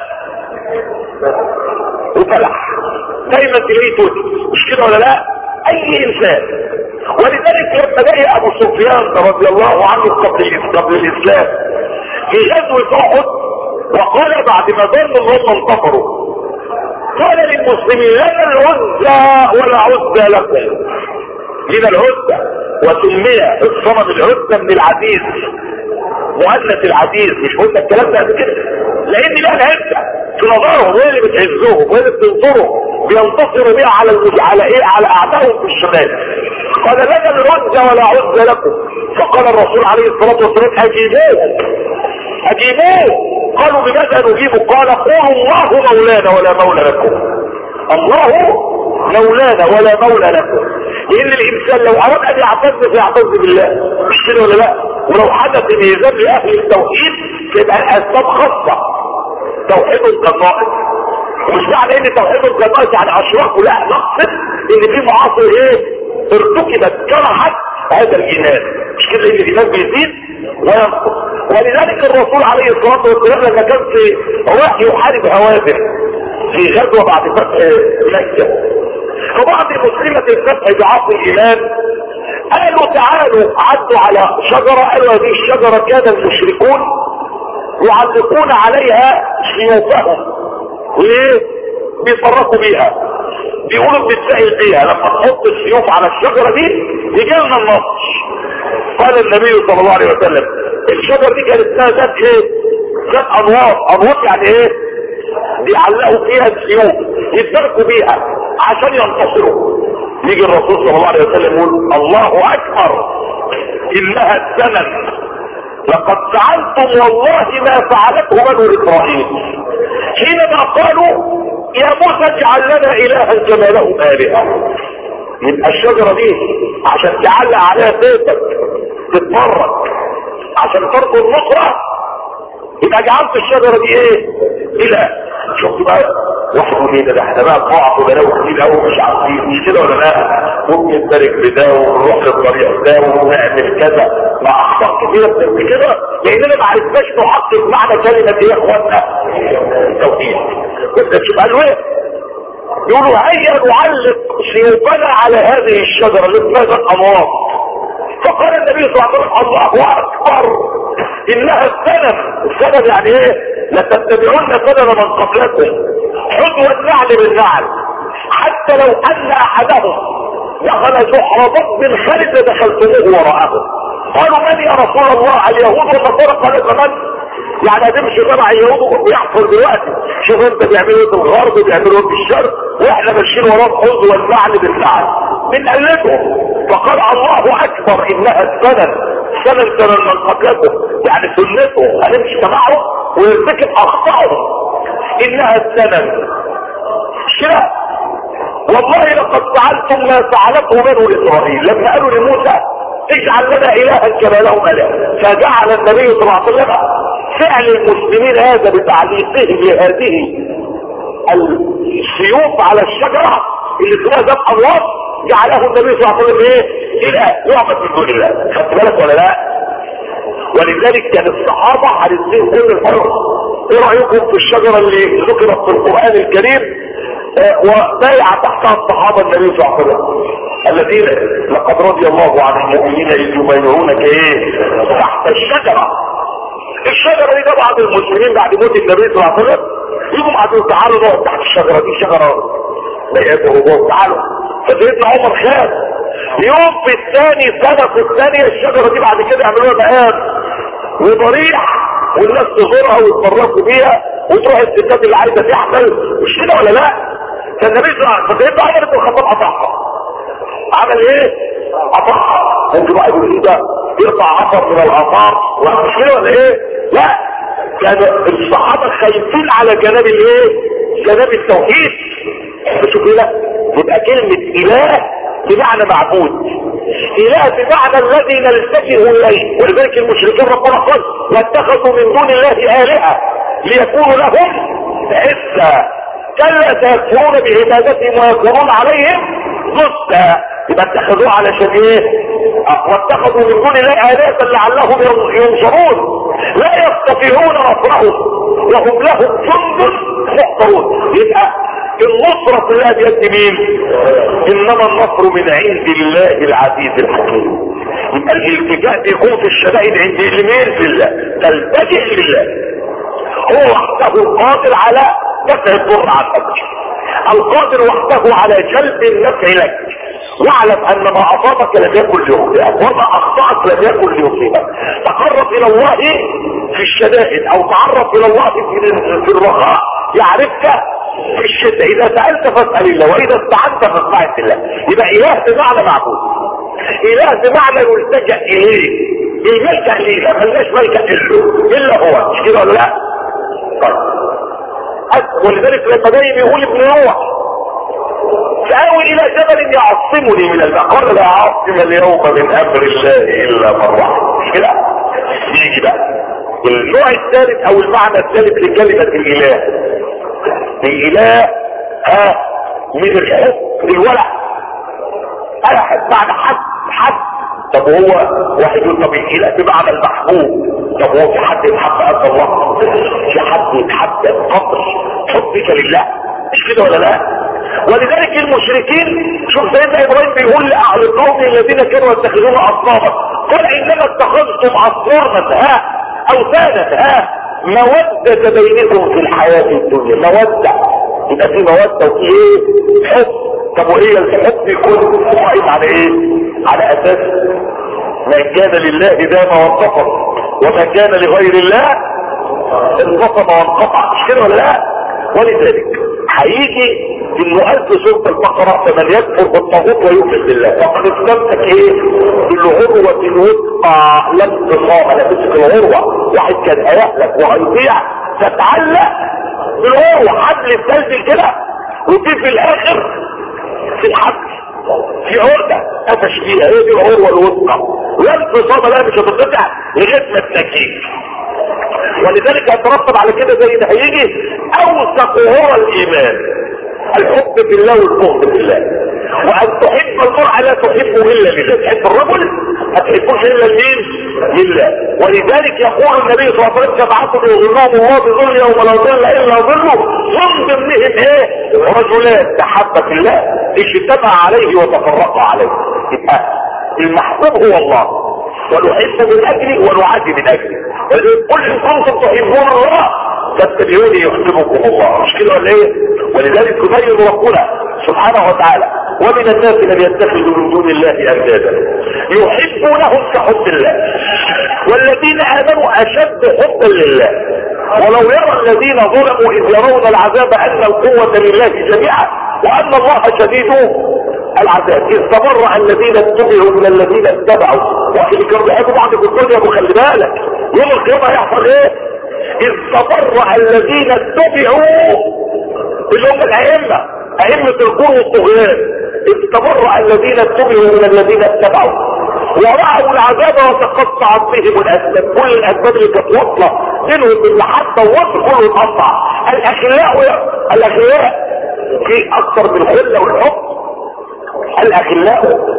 [SPEAKER 1] وفلح دايما تلاقيه توت مش كده ولا لا اي انسان ولذلك لما لقي ابو سفيان رضي الله عنه قبل قبل الاسلام في غزوه احد وقال بعد ما ظن هم انتصروا قال للمسلمين لنا العزة ولا عزة لكم لنا العزة وسمي الصمد العزة من العزيز مؤنث العزيز مش قلنا الكلام ده قبل كده لان لها العزة في نظرهم وهي اللي بتعزهم وهي اللي بتنصرهم بينتصروا بيها على على ايه على اعدائهم في الشمال قال لنا العزة ولا عزة لكم فقال الرسول عليه الصلاة والسلام اجيبوه اجيبوه قالوا بماذا نجيب قال قولوا الله مولانا ولا مولى لكم الله مولانا ولا مولى لكم لان الانسان لو اراد ان يعتز فيعتز بالله مش كده ولا لا ولو حدث ان يذل اهل التوحيد تبقى الاسباب خاصه توحيد كان ناقص مش معنى ان توحيد كان ناقص يعني اشركوا لا نقصد ان في معاصر ايه ارتكبت كرهت هذا الايمان مش كده ان الايمان بيزيد وينقص ولذلك الرسول عليه الصلاة والسلام لما كان في راح يحارب هوازن في غزوة بعد فتح مكة فبعض مسلمة الفتح ضعاف الايمان قالوا تعالوا عدوا على شجرة قالوا هذه الشجرة كان المشركون يعلقون عليها سيوفهم وليه بيفرقوا بيها بيقولوا بنتسهل بيها لما تحط السيوف على الشجرة دي يجي لنا النصر قال النبي صلى الله عليه وسلم الشجر دي كانت اسمها ذات ايه ذات انوار انوار يعني ايه بيعلقوا فيها السيوف يتبركوا بيها عشان ينتصروا يجي الرسول صلى الله عليه وسلم يقول الله اكبر انها السنن لقد فعلتم والله ما فعلته بنو اسرائيل حينما قالوا يا موسى اجعل لنا الها كما لهم الهه يبقى الشجره دي عشان تعلق عليها سيفك تتفرج عشان ترضوا النصره يبقى جعلت الشجره دي ايه اله شفت بقى واحد ايه ده احنا بقى ضعف وبلاوي كتير قوي مش عارفين مش كده ولا لا ممكن نشترك بده ونروح للطريق ده ونعمل كذا مع اخطاء كتيره بتبقى كده لاننا ما عرفناش نحقق معنى كلمه ايه يا اخوانا التوحيد كنت تشوف قالوا ايه يقولوا هيا نعلق سيوفنا على هذه الشجره اللي اسمها الانوار فقال النبي صلى الله عليه وسلم الله اكبر انها السنن السنن يعني ايه لتتبعون سنن من قبلكم حذو النعل بالنعل حتى لو ان احدهم دخل جحر ضب خالد لدخلتموه وراءه قالوا من يا رسول الله اليهود والنصارى قال من يعني هتمشي تبع اليهود ويحصل دلوقتي شوف انت بيعملوا ايه في الغرب بيعملوا ايه في الشرق واحنا ماشيين وراهم حوض والنعل بالنعل بنقلدهم فقال الله اكبر انها السنن سنن سنن من قبلكم يعني سنته هنمشي معه ويرتكب اخطائهم انها السنن كده والله لقد فعلتم ما فعلته بنو اسرائيل لما قالوا لموسى اجعل لنا الها كما لهم اله فجعل النبي صلى الله عليه وسلم فعل المسلمين هذا بتعليقه لهذه السيوف على الشجرة اللي اسمها ذات انوار جعله النبي صلى الله عليه وسلم ايه اله يعبد من دون الله خدت بالك ولا لا ولذلك كان الصحابة حريصين كل الحرص ايه رأيكم في الشجرة اللي ذكرت في القرآن الكريم اه وبايع تحتها الصحابة النبي صلى الله عليه وسلم الذين لقد رضي الله عن المؤمنين اذ يبايعونك ايه تحت الشجرة الشجرة دي ده بعض المسلمين بعد موت النبي صلى الله عليه وسلم يجوا بعد تعالوا نقعد تحت الشجرة دي شجرة بيعته رجوع تعالوا فسيدنا عمر خاف يوم في الثاني سنة في الثانية الشجرة دي بعد كده يعملوها مقام وضريح والناس تزورها ويتفرجوا بيها وتروح الستات اللي عايزة تحمل مش كده ولا لا فالنبي صلى الله عليه وسلم فسيدنا عمر بن الخطاب قطعها عمل ايه قطعها ممكن بقى يقول ايه ده يقطع عصر من الاثار ولا مش كده ولا ايه لا كان الصحابة خايفين على جناب الايه جناب التوحيد شوف كده يبقى كلمة اله بمعنى معبود اله بمعنى الذي نلتجئ اليه ولذلك المشركين ربنا قال واتخذوا من دون الله الهة ليكونوا لهم عزة كلا سيكفرون بعبادتهم ويكونون عليهم ضدا يبقى اتخذوه علشان ايه واتخذوا من دون الله آلهة لعلهم ينصرون لا يستطيعون نصرهم وهم لهم جند محضرون يبقى النصرة كلها بيد مين انما النصر من عند الله العزيز الحكيم يبقى الالتجاء بيكون في الشدائد عند المين في الله تلتجئ لله هو وحده القادر على دفع الضر عنك القادر وحده على جلب النفع لك واعلم ان ما اصابك لم يكن ليخطئك وما اخطأك لم يكن ليصيبك تقرب الى الله في الشدائد او تعرف الى الله في الرخاء يعرفك في الشدة اذا سألت فاسأل الله واذا استعنت فاستعن بالله يبقى اله بمعنى معبود اله بمعنى يلتجأ اليه الملجأ ليه لا ملناش ملجأ الا الا هو مش كده ولا لا طيب ولذلك لما جاي بيقول ابن نوح سآوي الى جبل يعصمني من الماء قال لا عاصم اليوم من امر الله الا من رحم مش كده يجي بقى النوع الثالث او المعنى الثالث لكلمة الاله الاله ها من الحب الولع احد معنى حد حد طب هو واحد يقول طب الاله بمعنى المحبوب طب هو في حد يتحب قد الله في حد يتحب قدر حبك لله مش كده ولا لا ولذلك المشركين شوف سيدنا ابراهيم بيقول لاهل القوم الذين كانوا يتخذون اصناما قال انما اتخذتم اصناما ها اوثانا ها مودة بينكم في الحياة الدنيا مودة يبقى في مودة وفي ايه حب طب وايه الحب يكون قائم على ايه على اساس ما كان لله دام وانتصر وما كان لغير الله انقسم وانقطع مش كده ولا لا ولذلك هيجي انه قال سورة البقرة فمن يكفر بالطاغوت ويؤمن بالله فقد استمسك ايه بالعروة الوثقى لم تصام انا تمسك العروة واحد كان هيهلك وهيضيع تتعلق بالعروة حبل السلسل كده وفي في الاخر في الحبل في عقدة قفش فيها هي دي العروة الوثقى لم تصام لا مش هتتقطع لغاية ما التكييف ولذلك هيترتب على كده زي ما هيجي اوثق هو الايمان الحب بالله والبغض بالله وان تحب المرء لا تحبه الا لله تحب الرجل ما تحبوش الا لمين لله ولذلك يقول النبي صلى الله عليه وسلم سبعه يظلهم الله بظل يوم لا ظل الا ظله من ضمنهم ايه رجلان تحب في الله اجتمع عليه وتفرقا عليه يبقى المحبوب هو الله ونحب من اجله ونعادي من اجله قل ان كنتم تحبون الله فاتبعوني يحببكم الله مش كده ولا ايه ولذلك يبين ربنا سبحانه وتعالى ومن الناس من يتخذ من دون الله اندادا يحبونهم كحب الله والذين امنوا اشد حبا لله ولو يرى الذين ظلموا اذ يرون العذاب ان القوة لله جميعا وان الله شديد العذاب اذ تبرع الذين اتبعوا من الذين اتبعوا واللي كانوا بيحبوا بعض في الدنيا وخلي بالك يوم القيامة هيحصل ايه اذ تبرع الذين اتبعوا اللي هم الائمة ائمة الكون والطغيان اذ تبرع الذين اتبعوا من الذين اتبعوا ورأوا العذاب وتقطعت بهم الاسباب كل الاسباب اللي كانت واصله منهم بالمحبه والوصل كله اتقطع الاخلاء الاخلاء في اكثر من الخله والحب الاخلاء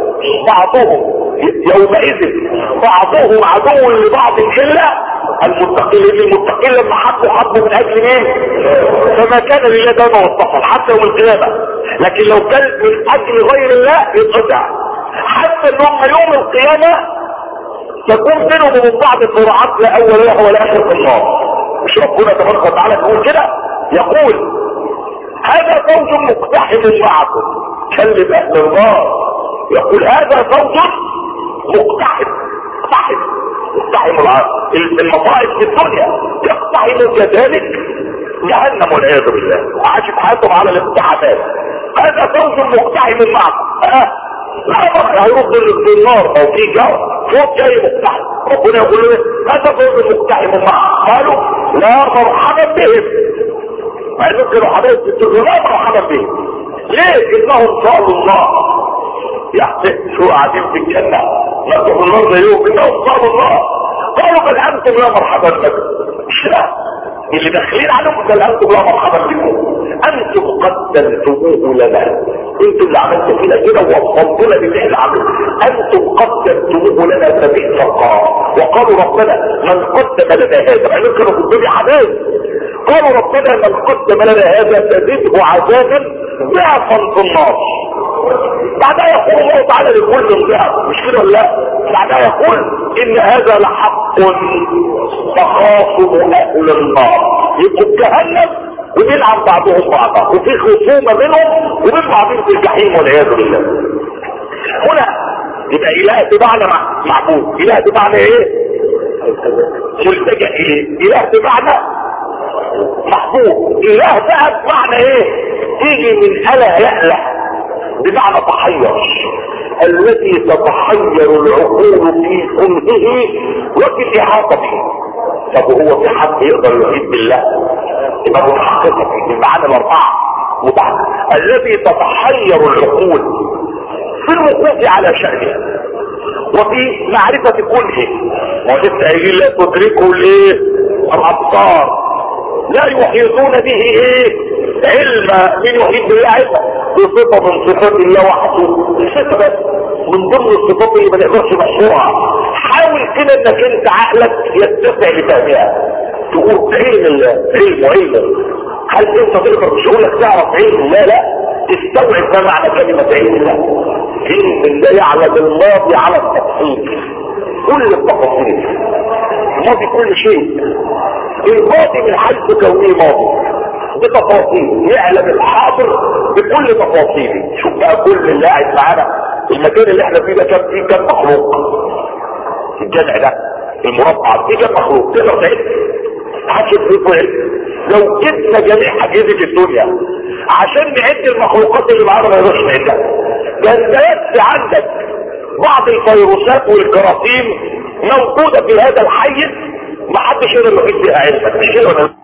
[SPEAKER 1] بعضهم يومئذ بعضهم عدو لبعض الا المتقين لان المتقين لما حبوا حبوا من اجل مين فما كان لله دام والصفر حتى يوم القيامه لكن لو كان من اجل غير الله يتقطع حتى ان هم يوم القيامه تكون بينهم وبين بعض الصراعات لا اول لها ولا اخر في النار مش ربنا تبارك وتعالى يقول كده يقول هذا فوج مقتحم معكم كلم اهل النار يقول هذا فوج مقتحم مقتحم مقتحم المصائب في الدنيا يقتحم كذلك جهنم والعياذ بالله وعاشت حياتهم على الاقتحامات هذا فوج مقتحم معكم ها لا هيرد النار او في جو فوق جاي مقتحم ربنا يقول له هذا فوج مقتحم معكم قالوا لا مرحبا بهم ما يذكروا حبايب السر لا مرحبا بهم ليه انهم صالوا الله يعني شو قاعدين في الجنة ما تقول الله زيهم انهم صالوا الله قالوا بل انتم لا مرحبا بكم مش لا اللي داخلين عليكم بل انتم لا مرحبا بكم انتم قدمتموه لنا انتم اللي عملتوا فينا كده ووصلتونا باللي احنا عملنا انتم قدمتموه لبئس القرار وقالوا ربنا من قدم لنا هذا مع انهم كانوا في الدنيا حبايب قالوا ربنا من قدم لنا هذا فزده عذابا ضعفا في النار بعدها يقول الله تعالى لكل ضعف مش كده ولا لا بعدها يقول ان هذا لحق تخاصم اهل النار يبقوا جهنم وبيلعن بعضهم بعضا وفي خصومه منهم وبين بعضهم في الجحيم والعياذ بالله هنا يبقى اله بمعنى معبود اله بمعنى ايه ملتجأ ايه اله بمعنى محبوب اله بقى بمعنى ايه تيجي من اله يأله بمعنى تحير الذي تتحير العقول في كنهه وفي احاطته طب هو في حد يقدر يحيط بالله يبقى متحققة بمعنى الاربعه متحقق الذي تتحير العقول في الوقوف على شأنه وفي معرفة كله ولسه قايلين لا تدركه الايه الابصار لا يحيطون به ايه علم من يحيط بالله علما بصفة من صفات الله وحده صفة من ضمن الصفات اللي ما نقدرش نحصرها حاول كده انك انت عقلك يتسع لفهمها تقول علم الله علم علم هل انت تقدر مش هقول لك تعرف علم لا لا استوعب ما معنى كلمة علم الله علم الله يعلم الماضي على التفصيل كل التفاصيل ماضي كل شيء الماضي من حيث كونه ماضي بتفاصيل يعلم الحاضر بكل تفاصيله شوف بقى كل اللي قاعد معانا المكان اللي احنا فيه ده كان فيه كام مخلوق الجمع ده المربع فيه كام مخلوق تقدر تعد حاسب فيه لو جبنا جميع اجهزه الدنيا عشان نعد المخلوقات اللي معانا ما يقدرش نعدها ده انت بس عندك بعض الفيروسات والجراثيم موجوده في هذا الحيز ما حدش يقدر يحيط بها علمك مش كده ولا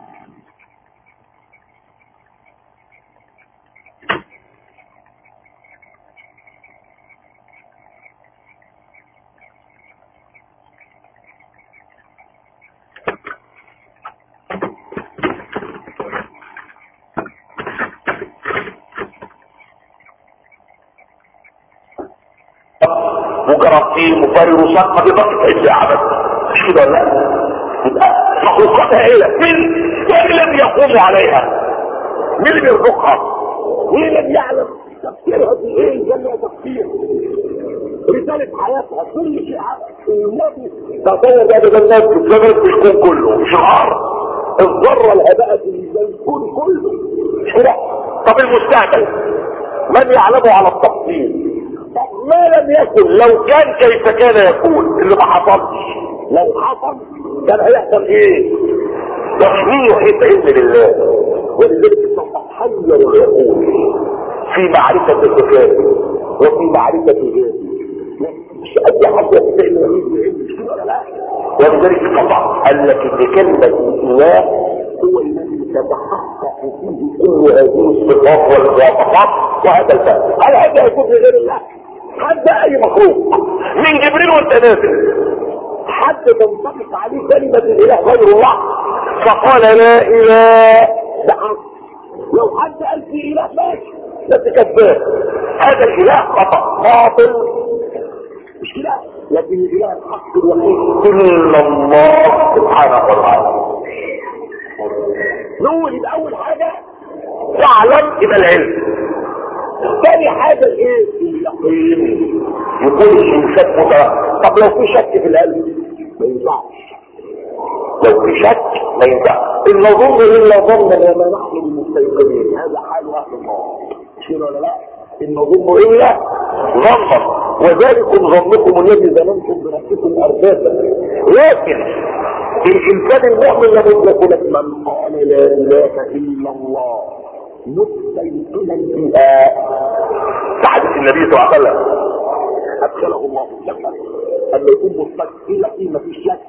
[SPEAKER 1] وجراثيم وفيروسات ما تقدرش تعيش ابدا مش كده ولا لا مخلوقات هائله مين مين الذي يقوم عليها مين اللي بيرزقها مين الذي يعلم تفكيرها في ايه جميع تفكير رسالة حياتها كل شيء الماضي تصور بقى ده الناس بتسبب في الكون كله مش الارض الذرة الهباء في الكون كله مش كده طب المستقبل من يعلمه على التفصيل ما لم يكن لو كان كيف كان يكون اللي ما حصلش لو حصل كان هيحصل ايه تشميع يحيط علم لله ولذلك تتحير العقول في معرفة الذكاء وفي معرفة الجهاد مش اي حد يستطيع ولا لا ولذلك قطع قال لك ان كلمة الله هو الذي تتحقق فيه كل هذه الصفات والمواصفات وهذا الفهم هل هذا يكون بغير الله حد اي مخلوق من جبريل وانت نازل حد تنطبق عليه كلمة الاله غير الله فقال لا اله ده لو حد قال في اله ماشي بس كذاب هذا الاله خطا باطل مش كده لكن الاله الحق الوحيد الا الله سبحانه وتعالى نقول يبقى اول حاجه تعلم يبقى العلم تاني حاجة ايه اليقين يكون الانسان متوقع طب لو في شك في القلب ما ينفعش لو في شك ما ينفعش ان نظن الا ظنا وما نحن بمستيقنين هذا حال اهل النار مش كده ولا لا ان نظن الا ظنا وذلكم ظنكم الذي ظننتم بنفسكم اربابا لكن الانسان المؤمن لابد يقول من قال لا اله الا الله مستيقنا بها حديث النبي صلى الله عليه وسلم ادخله الله الجنه اما يكون مستيقنا فيه ما فيش شك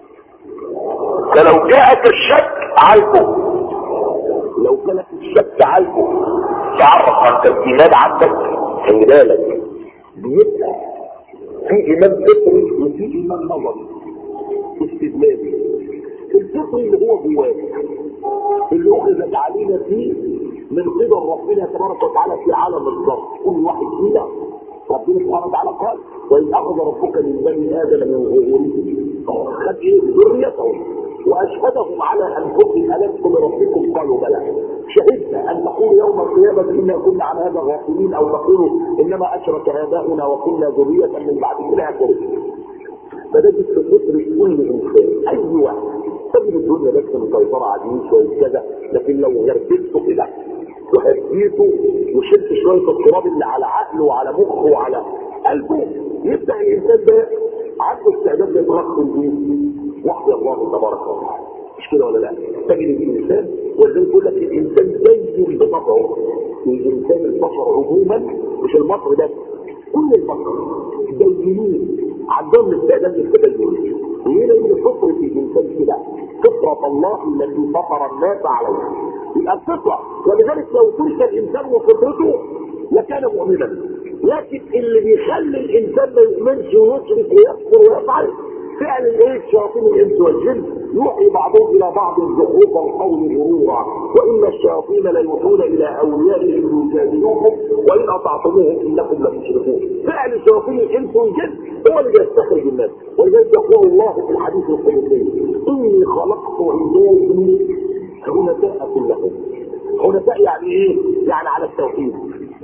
[SPEAKER 1] فلو جاءك الشك عالكم لو كانت الشك عالكم تعرف انت الايمان عندك خلي بالك بيبقى في ايمان فطري وفي ايمان نظري استدلالي الفطري اللي هو جواك اللي اخذت علينا فيه من قبل ربنا تبارك وتعالى في عالم الذر كل واحد فينا
[SPEAKER 2] ربنا سبحانه وتعالى قال وإن أخذ ربك من بني آدم من ظهورهم خد إيه ذريتهم وأشهدهم على أنفسهم ألست بربكم قالوا بلى شهدنا أن نقول يوم القيامة إنا كنا عن هذا غافلين أو نقول إنما أشرك آباؤنا وكنا ذرية من بعد كده يعترف فده في فطر كل إنسان أي واحد تجد الدنيا بس مسيطرة عليه شوية كذا لكن لو غربته كده وهديته وشلت شوية التراب اللي على عقله وعلى مخه وعلى قلبه يبدأ الإنسان ده عنده استعداد يترقب بيه وحي الله تبارك وتعالى مش كده ولا لا تجد الانسان ولذلك يقول لك الانسان دين بطبعه الانسان البشر عموما مش المصري بس كل البشر دينين عندهم استعداد للتدين ليه لان فطره الانسان كده فطره الله التي فطر الناس عليها يبقى الفطره ولذلك لو ترك الانسان وفطرته لكان مؤمنا لكن اللي بيخلي الانسان ما يؤمنش ويشرك ويكفر ويفعل فعل الايه شياطين الانس والجن يوحي بعضهم الى بعض زخرف القول غرورا وان الشياطين ليوحون الى اوليائهم ليجادلوكم وان اطعتموهم انكم لتشركون فعل شياطين الانس والجن هو اللي بيستخرج الناس ولذلك يقول الله في الحديث القدسي اني خلقت عبادي حنفاء كلهم حنفاء يعني ايه؟ يعني على التوحيد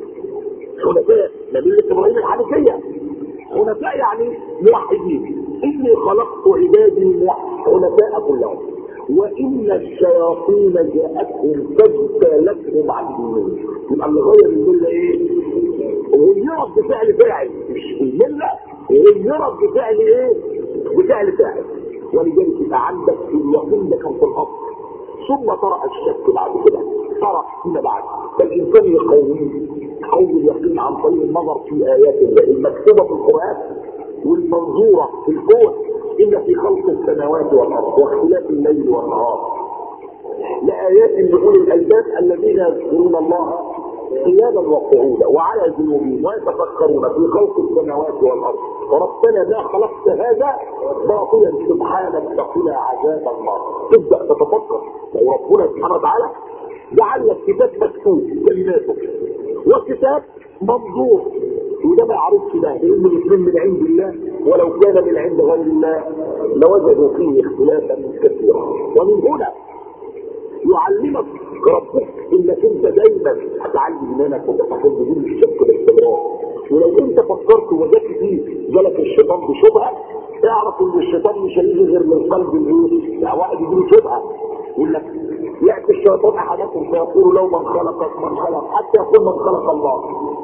[SPEAKER 2] حنفاء نبي ابراهيم الحنفيه حنفاء يعني موحدين اني خلقت عبادي حنفاء كلهم وان الشياطين جاءتهم فاجتالتهم عن دينهم يبقى اللي غير المله ايه؟ غيرت بفعل فاعل مش المله غيرت بفعل ايه؟ بفعل فاعل ولذلك يبقى عندك اليقين ده كان في الاصل ثم طرأ الشك بعد كده طرأ فيما بعد فالإنسان يقوي قوي اليقين عن طريق النظر في آيات الله المكتوبة في القرآن والمنظورة في الكون إن في خلق السماوات والأرض واختلاف الليل والنهار لآيات لأولي الألباب الذين يذكرون الله قياما وقعودا وعلى جنوبهم ويتفكرون في خلق السماوات والارض وربنا ما خلقت هذا باطلا سبحانك فقنا عذاب النار تبدا تتفكر وربنا سبحانه وتعالى جعل لك كتاب مكتوب كلماته وكتاب منظور وده ما يعرفش ده لان الاثنين من عند الله ولو كان من عند غير الله لوجدوا فيه اختلافا كثيرا ومن هنا يعلمك ربك انك انت دايما هتعلم منك وتتحول بدون الشك باستمرار ولو انت فكرت وجدت فيه جالك الشيطان بشبهه اعرف ان الشيطان مش هيجي غير من قلب الايه؟ لا واحد يجيله شبهه يقول لك ياتي الشيطان احدكم فيقول لو من خلق من خلق حتى يقول من خلق الله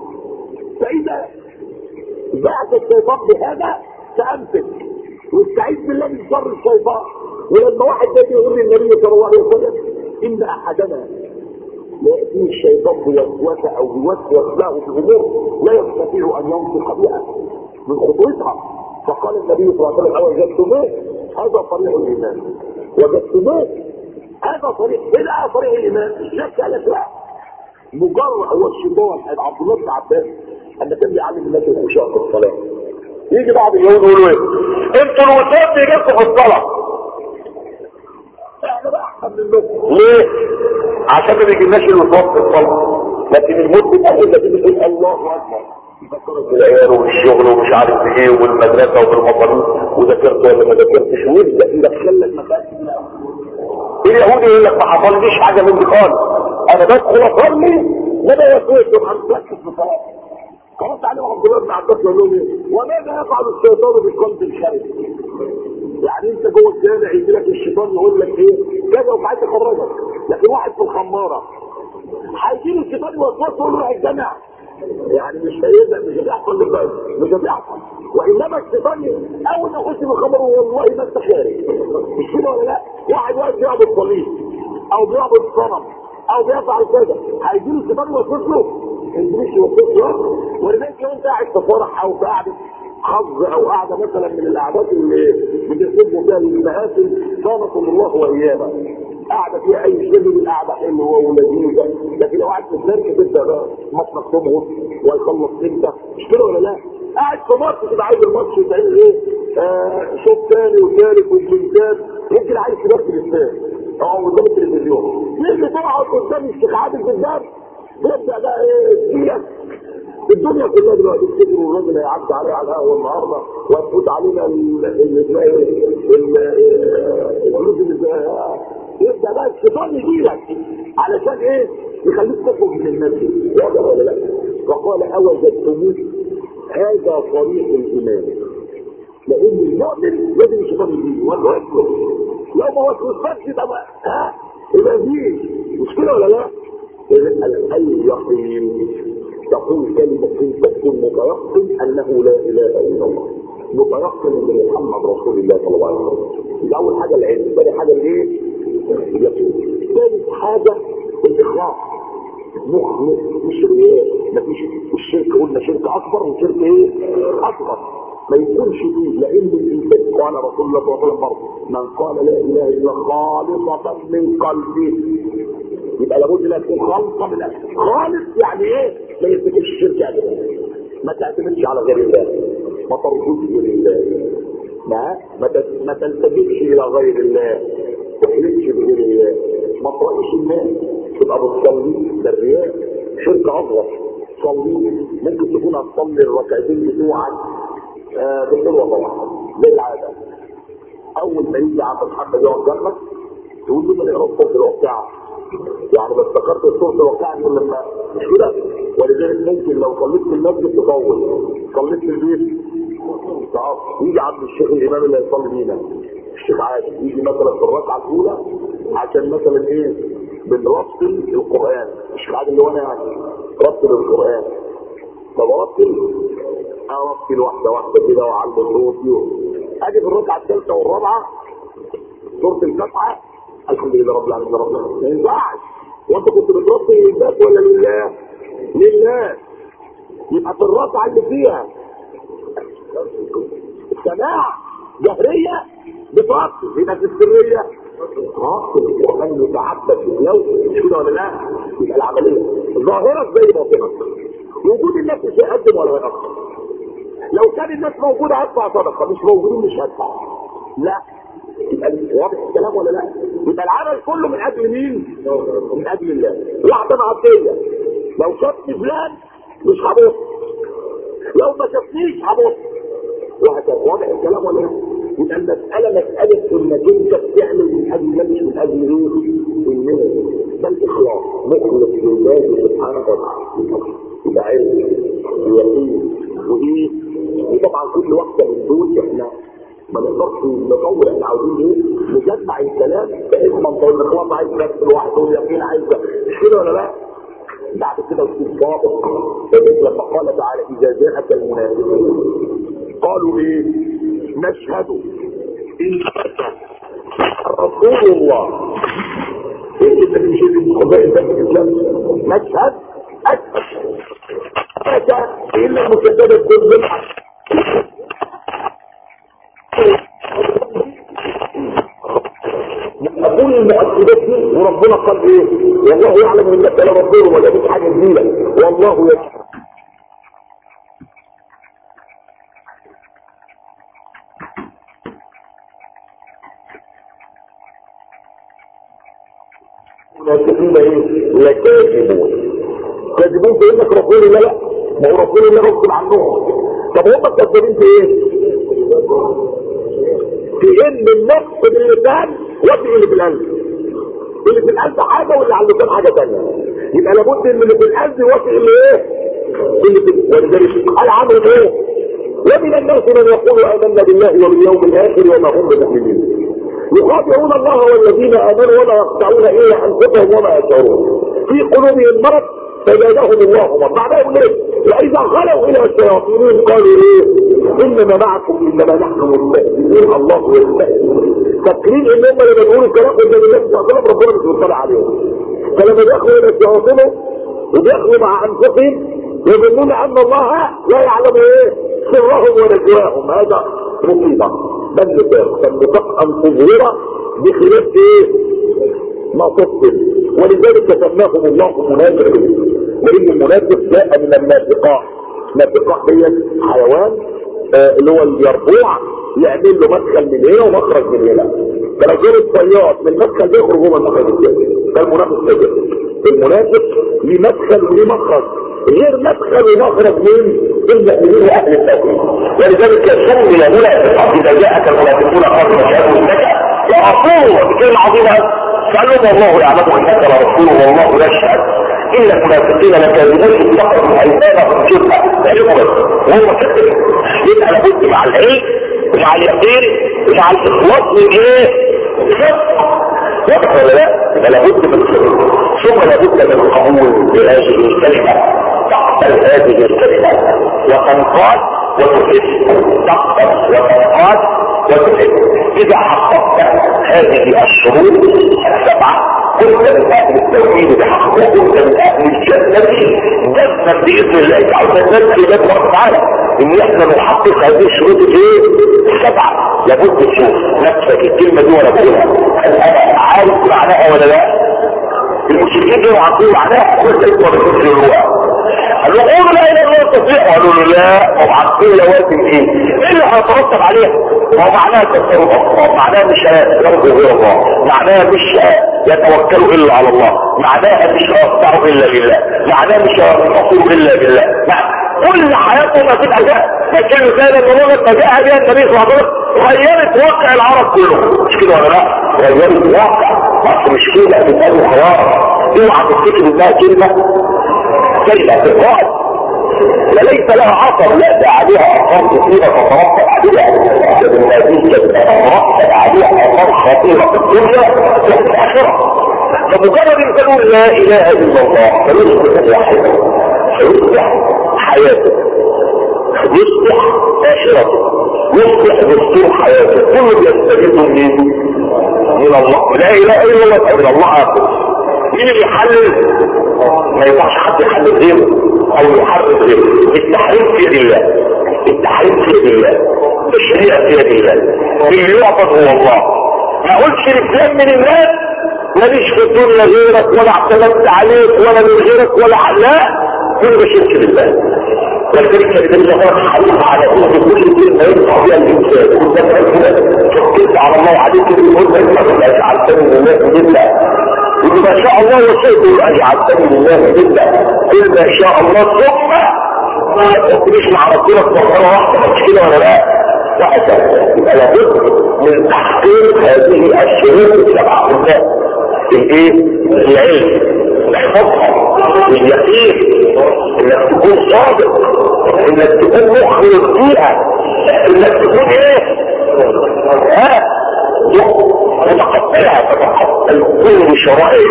[SPEAKER 2] فاذا بعد الشيطان بهذا فامسك واستعيذ بالله من شر الشيطان ولما واحد ده يقول للنبي صلى الله عليه وسلم ان احدنا يأتيه الشيطان بوسوسة او بوسوس له في الامور لا يستطيع ان ينطق بها من خطوتها فقال النبي صلى الله عليه وسلم وجدتموه هذا طريق الايمان وجدتموه هذا طريق ايه بقى طريق الايمان الشك قال لك لا مجرد هو الشيطان عبد الله بن عباس اما كان بيعلم الناس الخشوع في الصلاه يجي بعض اليهود يقولوا ايه انتوا الوسواس بيجيبكم في الصلاه احنا بقى احسن منكم ليه؟ عشان ما بيجيلناش الوسواس في الصلاه لكن الموت بتاخد لكن بتقول الله اكبر فكرت العيال والشغل ومش عارف ايه والمدرسه وبالمصاريف وذاكرت ولا ما ذاكرتش ويبدا يدخلك مفاسد من اليهودي يقول لك ما حصلليش حاجه من دي خالص انا بدخل اصلي ما بوسوس عن مركز في صلاتي قرأت عليهم عبد الله بن عباس يقول لهم ايه وماذا يفعل الشيطان بقلب الخارج يعني انت جوه الجامع يجي لك الشيطان يقول لك ايه كذا وعايز يخرجك لكن واحد في الخماره هيجي له الشيطان يوسوسه يقول له روح الجامع يعني مش هيبدا مش هيحصل لك مش هتحصل وانما الشيطان اول ما يخش في الخمر والله ما انت خارج مش كده ولا لا واحد واقف بيعبد صليب او بيعبد صنم او بيفعل كذا هيجي له الشيطان يوسوس له مش يوسوس له ولذلك لو انت قاعد في فرح او في قعده حظ او قاعده مثلا من القعدات اللي بتسبوا فيها المآثم صانكم الله وايانا قاعده فيها اي شيء من القعده حلوه ولذيذه لكن لو قاعد في الدرس تبدا بقى ماتش تمهر ويخلص امتى مش كده ولا لا؟ قاعد في ماتش كده عايز الماتش يتعمل ايه؟ آه شوط ثاني وثالث وثالث يمكن عايز كده في الاستاد اه قدام التلفزيون يجي تقعد قدام الشيخ عادل في الدرس يبدا بقى ايه الدنيا كلها دلوقتي تفتكروا الراجل هيعدي عليه على القهوه النهارده وهتفوت علينا ال- ال- ال- ال- الفلوس اللي يبدا بقى الشيطان يجي لك علشان ايه؟ يخليك تخرج من الناس دي واضح ولا لا؟ فقال اوجدتموه هذا طريق الايمان لان المؤمن لازم الشيطان يجي ولا يكفر لو ما وسوسش يبقى بقى ها يبقى فيه مش كده ولا لا؟ اذا اليقين تقول كلمة تكون متيقن أنه لا إله إلا الله متيقن أن محمد رسول الله صلى الله عليه وسلم دي أول حاجة العلم ثاني حاجة الإيه؟ اليقين ثالث حاجة الإخلاص مخلص مش رياء مفيش الشرك قلنا شرك أكبر وشرك إيه؟ أصغر ما يكونش فيه لأن الإنسان قال رسول الله صلى الله عليه وسلم برضه من قال لا إله إلا خالصة من قلبه يبقى لابد انها تكون خالصه من الأسف. خالص يعني ايه؟ ما يفتكرش الشرك ابدا ما تعتمدش على غير الله ما ترجوش غير الله ما ما ت- ما تلتفتش الى غير الله ما تحلفش بغير الله ما تراقش الناس تبقى بتصلي ده الرياء شرك اصغر صلي ممكن تكون هتصلي الركعتين بتوعك آه بحلوه طبعا للعاده اول ما يجي عند محمد يقعد جنبك تقول له ما نقرا الصوت الواقع يعني بس افتكرت الصوت الواقع يقول لما مش كده ولذلك ممكن لو صليت في المسجد تطول صليت في البيت تقف يجي عند الشيخ الامام اللي هيصلي بينا الشيخ عادل يجي مثلا في الركعه الاولى عشان مثلا ايه بنرتل القران الشيخ عادل اللي هو انا يعني رتل القران طب ارتل ارتل واحده واحده كده واعلي صوتي اجي في الركعه الثالثه والرابعه سوره الفتحه الحمد لله رب العالمين رب العالمين ما ينفعش وانت كنت بتربي لله ولا لله؟ لله يبقى في الركعه اللي فيها السماع جهريه بتربي يبقى في السريه ربط القران متعبد في اليوم مش كده ولا لا؟ يبقى العمليه ظاهره زي باطنه وجود الناس مش هيقدم ولا هيأخر لو كان الناس موجوده هدفع صدقه مش موجودين مش هدفع لا يبقى واضح الكلام ولا لا؟ يبقى العمل كله من اجل مين؟ من اجل الله. واحده معديه لو شافني فلان مش هبص. لو ما شافنيش هبص. وهكذا واضح الكلام ولا لا؟ يبقى المساله مساله انك انت بتعمل من اجل الله مش من اجل ايه؟ الناس. ده الاخلاص مخلص لله سبحانه وتعالى. يبقى علم ويقين وايه؟ وطبعا كل واحده من دول احنا ما نقدرش نطول احنا عاوزين ايه نجمع الكلام بحيث ما نطول الاخلاص عايز نفس لوحده واليقين عايز مش كده ولا لا؟ بعد كده تكون صادق فبيت لما قال تعالى اذا جاءك المنافقون قالوا ايه؟ نشهد انك رسول الله ايه اللي مش اللي خزائن بس الاسلام نشهد اشهد اشهد الا المسدده كل نقول المؤكدات دي وربنا قال ايه والله يعلم انك لا ربنا ولا بك حاجه جديده والله يشهد المنافقين ايه لكاذبون كاذبون في انك رسول الله لا ما هو رسول الله غصب عنهم طب هم كاذبين في ايه في ان النص باللسان وفي اللي في القلب اللي في القلب حاجه واللي على اللسان حاجه ثانيه يبقى لابد ان اللي في القلب يوافق اللي ايه اللي في ولذلك قال عمرو ايه ومن الناس من يقول امنا بالله وباليوم الاخر وما هم بمؤمنين يخادعون الله والذين امنوا وما يخدعون الا انفسهم وما يشعرون في قلوبهم مرض فزادهم الله مرض بعدها يقول ايه واذا خلوا الى الشياطين قالوا ايه انما معكم انما نحن مستهزئون الله يستهزئ فاكرين ان هم لما بيقولوا الكلام قدام النبي صلى الله عليه وسلم ربنا مش مطلع عليهم فلما بياخدوا الى الشياطين وبياخدوا مع انفسهم يظنون ان الله لا يعلم ايه سرهم ونجواهم هذا مصيبه بل نفاق فالنفاق ان تظهر بخلاف ايه ما تفصل ولذلك سماهم الله منافقين وان المنافق جاء من النافقاء نافقاء هي حيوان آه اللي هو اليربوع يعمل له مدخل من هنا ومخرج من هنا فرجل الصياد من المدخل ده يخرج هو المخرج الثاني ده المنافق كده المنافق ليه مدخل وليه مخرج غير مدخل ومخرج من المؤمنين واهل التوحيد ولذلك سمي منافق اذا جاءك المنافقون قالوا نشهد انك لرسول بكلمه عظيمه فقال والله يعلم انك لرسول والله يشهد ان المنافقين لكاذبون اتخذوا ايمانهم جبهه عقبا وهو كذب يبقى لابد مع العلم ومع اليقين ومع الاخلاص من ايه؟ صدق واضح ولا لا؟ يبقى لابد من الصدق ثم لابد من القبول بهذه الكلمه تقبل هذه الكلمه وتنقاد وتحس تقبل وتنقاد وتحس اذا حققت هذه الشروط السبعه كنت من اهل التوحيد بحق وكنت من اهل الجنة جنة باذن الله تعالى ننسي جنة الله تعالى ان احنا نحقق هذه الشروط الايه السبعة لابد تشوف نفسك الكلمة دي ولا بقولها هل انا عارف معناها ولا لا المشركين كانوا عارفين معناها كل اسمه بكل الرواء قالوا قولوا لا اله الا الله تستطيع قالوا له لا هم عارفين لوازم ايه ايه اللي هيترتب عليها هو معناها تذكروا الله معناها مش يرجو غير الله معناها مش يتوكلوا الا على الله معناها مش يخضعوا الا بالله معناها مش ينصروا الا بالله معنى كل حياتهم هتبقى جاء لكن مثال ان لغه ما جاء بها النبي صلى الله عليه وسلم غيرت واقع العرب كله مش كده ولا لا؟ غيرت الواقع اصل مش كده بتقالوا خلاص اوعى تفتكر انها كلمه كلمه تقال وليس لها عصر لا ده عليها اثار كثيره تترتب عليها هذه الكلمه تترتب عليها اثار خطيره في الدنيا وفي الاخره فمجرد ان تقول لا اله الا الله فيصبح واحدا فيصبح حياته يصبح اخرته يصبح دستور حياته كله بيستفيد من من الله لا اله الا الله من الله اخر مين اللي يحلل ما ينفعش حد يحلل غيره او يحرك غيره التحريم في يد الله التحريم في يد الله الشريعه في يد الله اللي يعبد هو الله ما اقولش الاسلام من الناس ماليش في الدنيا غيرك ولا اعتمدت عليك ولا من غيرك ولا لا كل ده شرك بالله والشركة بتبقى فرق حريص على كل كل كلمة يدفع فيها الإنسان والدفع كده شكرت على الله عليك يقول ما يدفع لا يجعلتني لله بالله يقول ما شاء الله وشيء يقول أجعلتني لله بالله قل ما شاء الله ثم ما تقوليش مع ربنا مرة واحدة مش كده ولا لا وهكذا يبقى لابد من تحقيق هذه الشروط السبعة بالله الايه العلم الحفظ اليقين انك تكون صادق انك تكون مخلص بيئة انك تكون ايه ها متقبلها تتقبل كل شرائع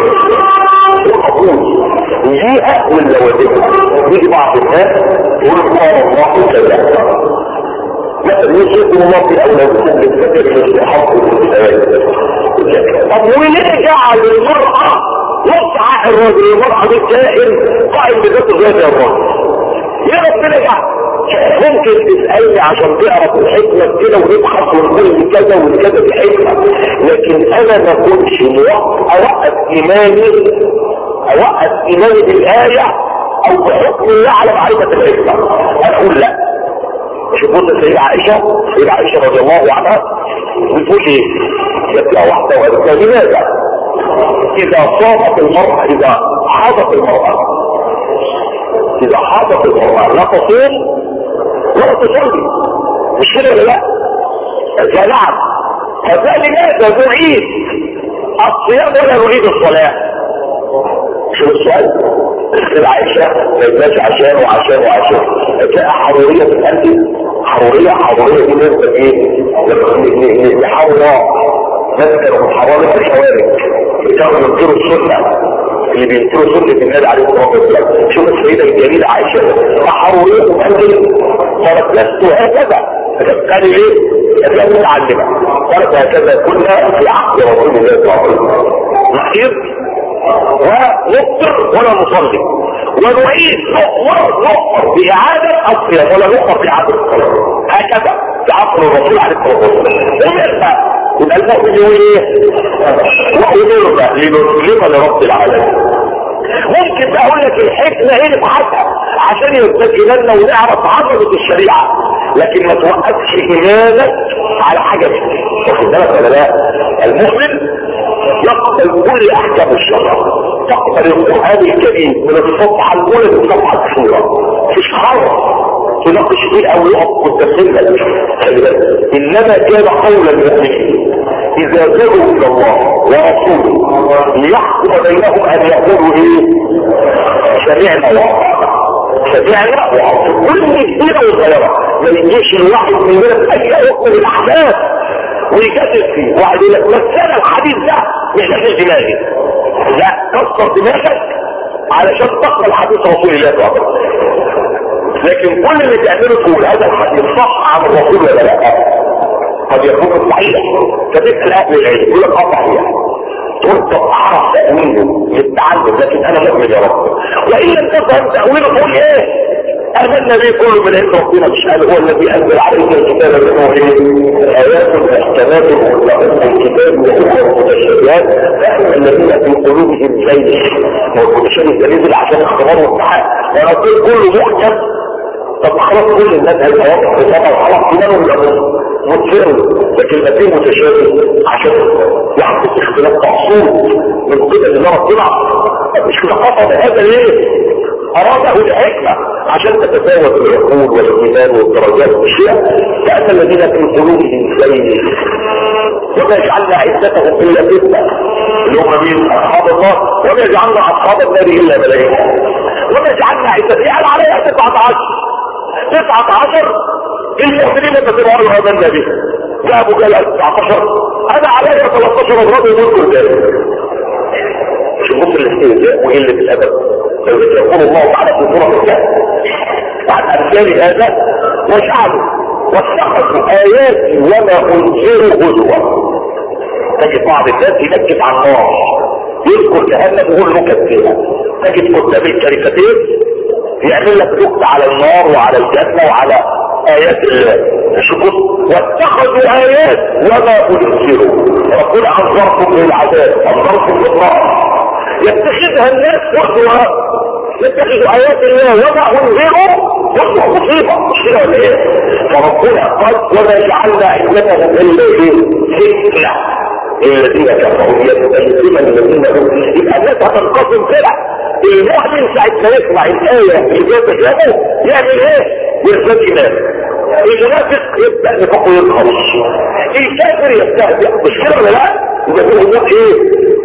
[SPEAKER 2] القبول بيئة من لوازمها يجي بعض الناس يقول قال الله كذا مثلا يشرك الله في اولادكم بالفكر الاستحق والمساواة طب وليه جعل المرأة وسع الرجل المرأة دي كائن قائم بذاته ذات الرجل يا ربنا جعل ممكن تسألني عشان تعرف الحكمة كده ونبحث ونقول كذا وكذا الحكمة لكن انا ما كنتش اوقف ايماني اوقف ايماني بالآية او بحكم الله على معرفة الحكمة اقول لا شوفوا سيدة عائشة سيدة عائشة رضي الله عنها بتقول ايه يبقى واحدة وقالت لماذا اذا صامت المرأة اذا حاضت المرأة اذا حاضت المرأة لا تصوم ولا تصلي مش كده ولا لا فنعم فلماذا نعيد الصيام ولا نعيد الصلاة شوف السؤال العائشة ما يبقاش عشان وعشان وعشان هتلاقي حرورية في القلب حرورية حرورية دي نسبة ايه لحرورة نسبة من حرارة الحوارج بتاخد ينكروا السنة اللي بينكروا سنة النبي عليه الصلاة والسلام شوف السيدة الجليلة عائشة حرورية في القلب قالت لست هكذا قال ليه؟ كانت متعلمة قالت هكذا كنا في عهد رسول الله صلى الله عليه وسلم نحيض ونفطر ولا نصلي ونعيد نؤمر نؤمر بإعادة الصيام ولا نؤمر بإعادة الصلاة هكذا في عصر الرسول عليه الصلاة والسلام أمرنا يبقى المؤمن يقول ايه؟ وأمرنا لنسلم لرب العالمين ممكن اقول لك الحكمة ايه نبحثها عشان يتجه لنا ونعرف عظمة الشريعة لكن ما توقفش ايمانك على حاجة واخد بالك ولا لا؟ المؤمن
[SPEAKER 1] يقبل كل احكام الشرع تقبل القرآن الكريم من الصفحة الاولى للصفحة الاخيرة في شهر تناقش فيه او يقف متسلل انما كان قول المؤمنين اذا دعوا الى الله ورسوله ليحكم بينهم ان يقولوا ايه سمعنا وأطعنا سمعنا وأطعنا كل كبيرة وصغيرة ما يجيش الواحد مننا في اي وقت من الاحداث ويجادل فيه واحد يقول لك بس انا الحديث ده مش محتاج دماغي لا كسر دماغك علشان تقبل حديث رسول الله صلى الله عليه وسلم لكن كل اللي تعمله تقول هذا الحديث صح عن الرسول ولا لا قد يكون صحيح فتسال اهل العلم يقول لك اه صحيح تقول طب اعرف تاويله للتعلم لكن انا مؤمن يا رب وان لم تفهم تاويله تقول ايه امنا به كله من عند ربنا مش قال هو الذي انزل عليك الكتاب منه ايه ايات محكمات مطلقه الكتاب واخرى متشابهات فاما الذين في قلوبهم زيغ هو المتشابه ده نزل عشان اختبار وامتحان وانا قلت كله محكم طب خلاص كل الناس هيتوقف بطبع خلاص كلهم يبقوا متفرد لكن ما فيه متشابه عشان يحدث اختلاف مقصود من قبل الله ربنا مش كده قطع هذا ليه أراده لحكمة عشان تتفاوت العقول والإيمان والدرجات والأشياء فأما الذين في قلوبهم زيغ وما يجعلنا عزتهم إلا فتنة اللي هم مين أصحاب الله وما يجعلنا أصحاب النار إلا ملائكة وما يجعلنا عزتهم يعني عليها 19 19 المؤمنين تتبعوا آمنا به ذهبوا قال 19 أنا عليها 13 أضراب الملك ذلك مش مصر الاستهزاء وقلة الأدب لو يقول الله تعالى في سورة الكهف بعد أمثال هذا وجعلوا واتخذوا آياتي وما أنزلوا هزوا تجد بعض الناس ينكت على النار يذكر جهنم ويقول له كثيرا تجد كتاب الكاريكاتير يعمل لك نكتة على النار وعلى الجنة وعلى آيات الله شوفوا واتخذوا آيات وما أنزلوا ربنا أنظركم للعذاب أنظركم للنار يتخذها الناس وحدها يتخذ ايات الله وما انذروا وحدها مصيبة مش كده ولا ايه فربنا قال وما جعلنا عزتهم الا ايه فتنة الذين كفروا يتأيسون الذين هم يبقى الناس هتنقسم فرع المؤمن ساعة ما يسمع الآية اللي جاءت كلامه يعمل ايه؟ يرتد إيمان المنافق يبدأ نفقه يتخلص الكافر يستهزئ مش كده ولا لا؟ يبقى في امور ايه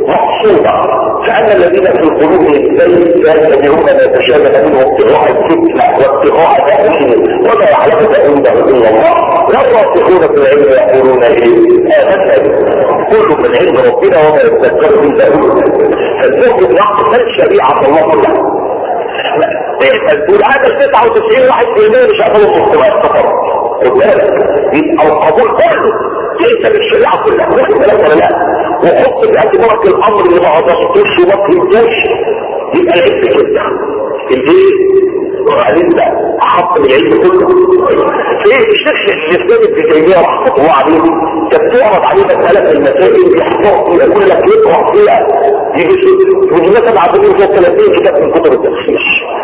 [SPEAKER 1] مقصودة فأما الذين في قلوبهم زي يتبعون ما يتشابه منه ابتغاء الفتنة وابتغاء تأويله وما يعلم تأويله إلا الله والراسخون في العلم يقولون ايه آمنا كل من عند ربنا وما يتذكر من ذلك فالمؤمن يقبل شريعة الله كلها تقبل تقول هذا ال 99 واحد في المية مش هياخدوا في القراءة فقط خد بالك يبقى القبول كله تقبل الشريعة كلها واخد بالك ولا لا وحط في اعتبارك الامر اللي ما عضفتوش وما فهمتوش يبقى العلم كده الايه؟ وبعدين ده احط العلم كله في الشيخ الاسلام ابن تيميه رحمه الله عليه كانت تعرض عليه مساله المسائل يحفظ يقول لك يقرا فيها يجي ودي مثلا عايزين فيها 30 كتاب من كتب التفسير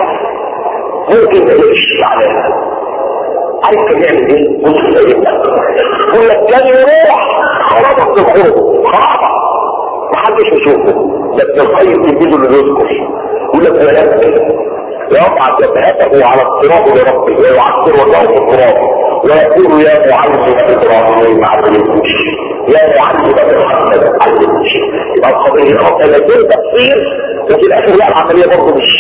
[SPEAKER 1] ممكن ما يمشي عليها عايز كان يعمل ايه؟ بص يقول لك كان يروح خرابة الخروج خرابة محدش يشوفه لكن الخير تجيزه اللي يذكر يقول لك ويبكي ويضع جبهته على الصراط لربه ويعكر وجهه في التراب ويقول يا معلم ابراهيم علمني يا معلم محمد علمني يبقى القضيه ثلاثين تفسير وفي الاخر لا العمليه برضه مش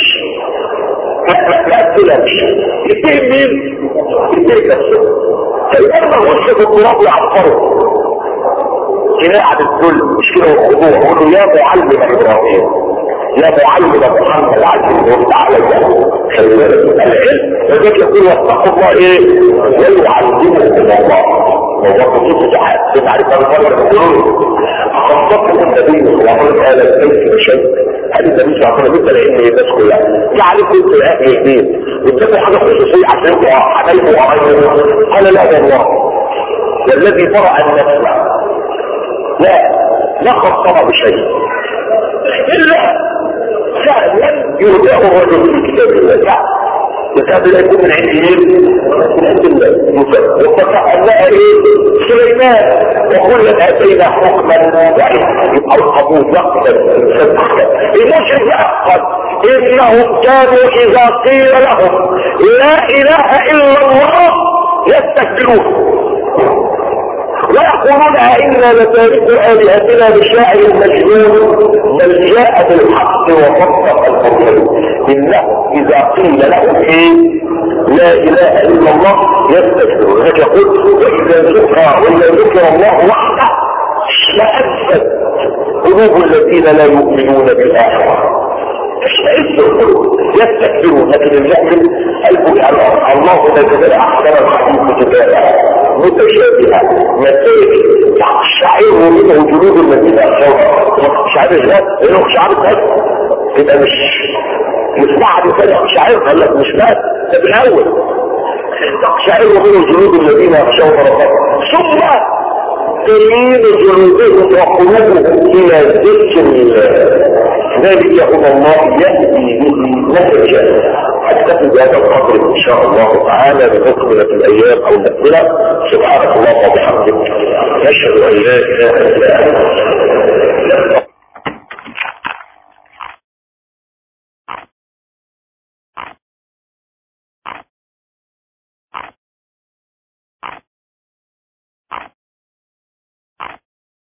[SPEAKER 1] لا تلمش يتهم مين؟ يتهم نفسه فيبقى يخش في التراب ويعفره قناعة الذل مش كده والخضوع يقول له يا معلم ابراهيم يا معلم محمد علمني وانت عليا خلي بالك العلم وذلك يقول واتقوا الله ايه ويعلمكم الله وهو خصوص ساعات تعرف الفرق يقولون خصصكم النبي صلى الله عليه وسلم هذا البيت بشيء هل النبي صلى الله عليه وسلم مثل علم الناس كلها يعرف انت اهل الدين وادكوا حاجه خصوصيه عشان انتوا حبايبه وقرايبه قال لا والله والذي برأ النفس لا لا خصنا بشيء الا فعلا يهداه الرجل في كتاب الله كتاب الله يكون من عند مين؟ من عند الله وفتح الله ايه؟ سليمان وكلا اتينا حكما وعلما يبقى القبول يقبل المشرك يعقل انهم كانوا اذا قيل لهم لا اله الا الله يستكبرون ويقولون أئنا لتارك آلهتنا بشاعر مجنون بل جاء بالحق وصدق المرسلون إنه إذا قيل لهم إيه لا إله إلا الله يستكبرون لذلك يقول وإذا ذكر وإذا ذكر الله وحده اشمأزت قلوب الذين لا يؤمنون بالآخرة اشمئز القلوب يستكبرون لكن المؤمن قلبه يعني الله نزل احسن الحديث كتابا متشابهه مسائل تقشعر منه جلود الذين اخشوا مش عارف ازاي لانه مش عارف ازاي يبقى مش مش بعد كده مش عارف قال لك مش بس ده في الاول تقشعر منه جلود الذين اخشوا ربهم ثم تلين جلودهم وقلوبهم الى ذكر الله ذلك يقول الله يهدي به من يشاء اكتفي بهذا القدر ان شاء الله تعالى بنكمل في الايام او نكمله سبحانك اللهم وبحمدك نشهد ان لا اله الا انت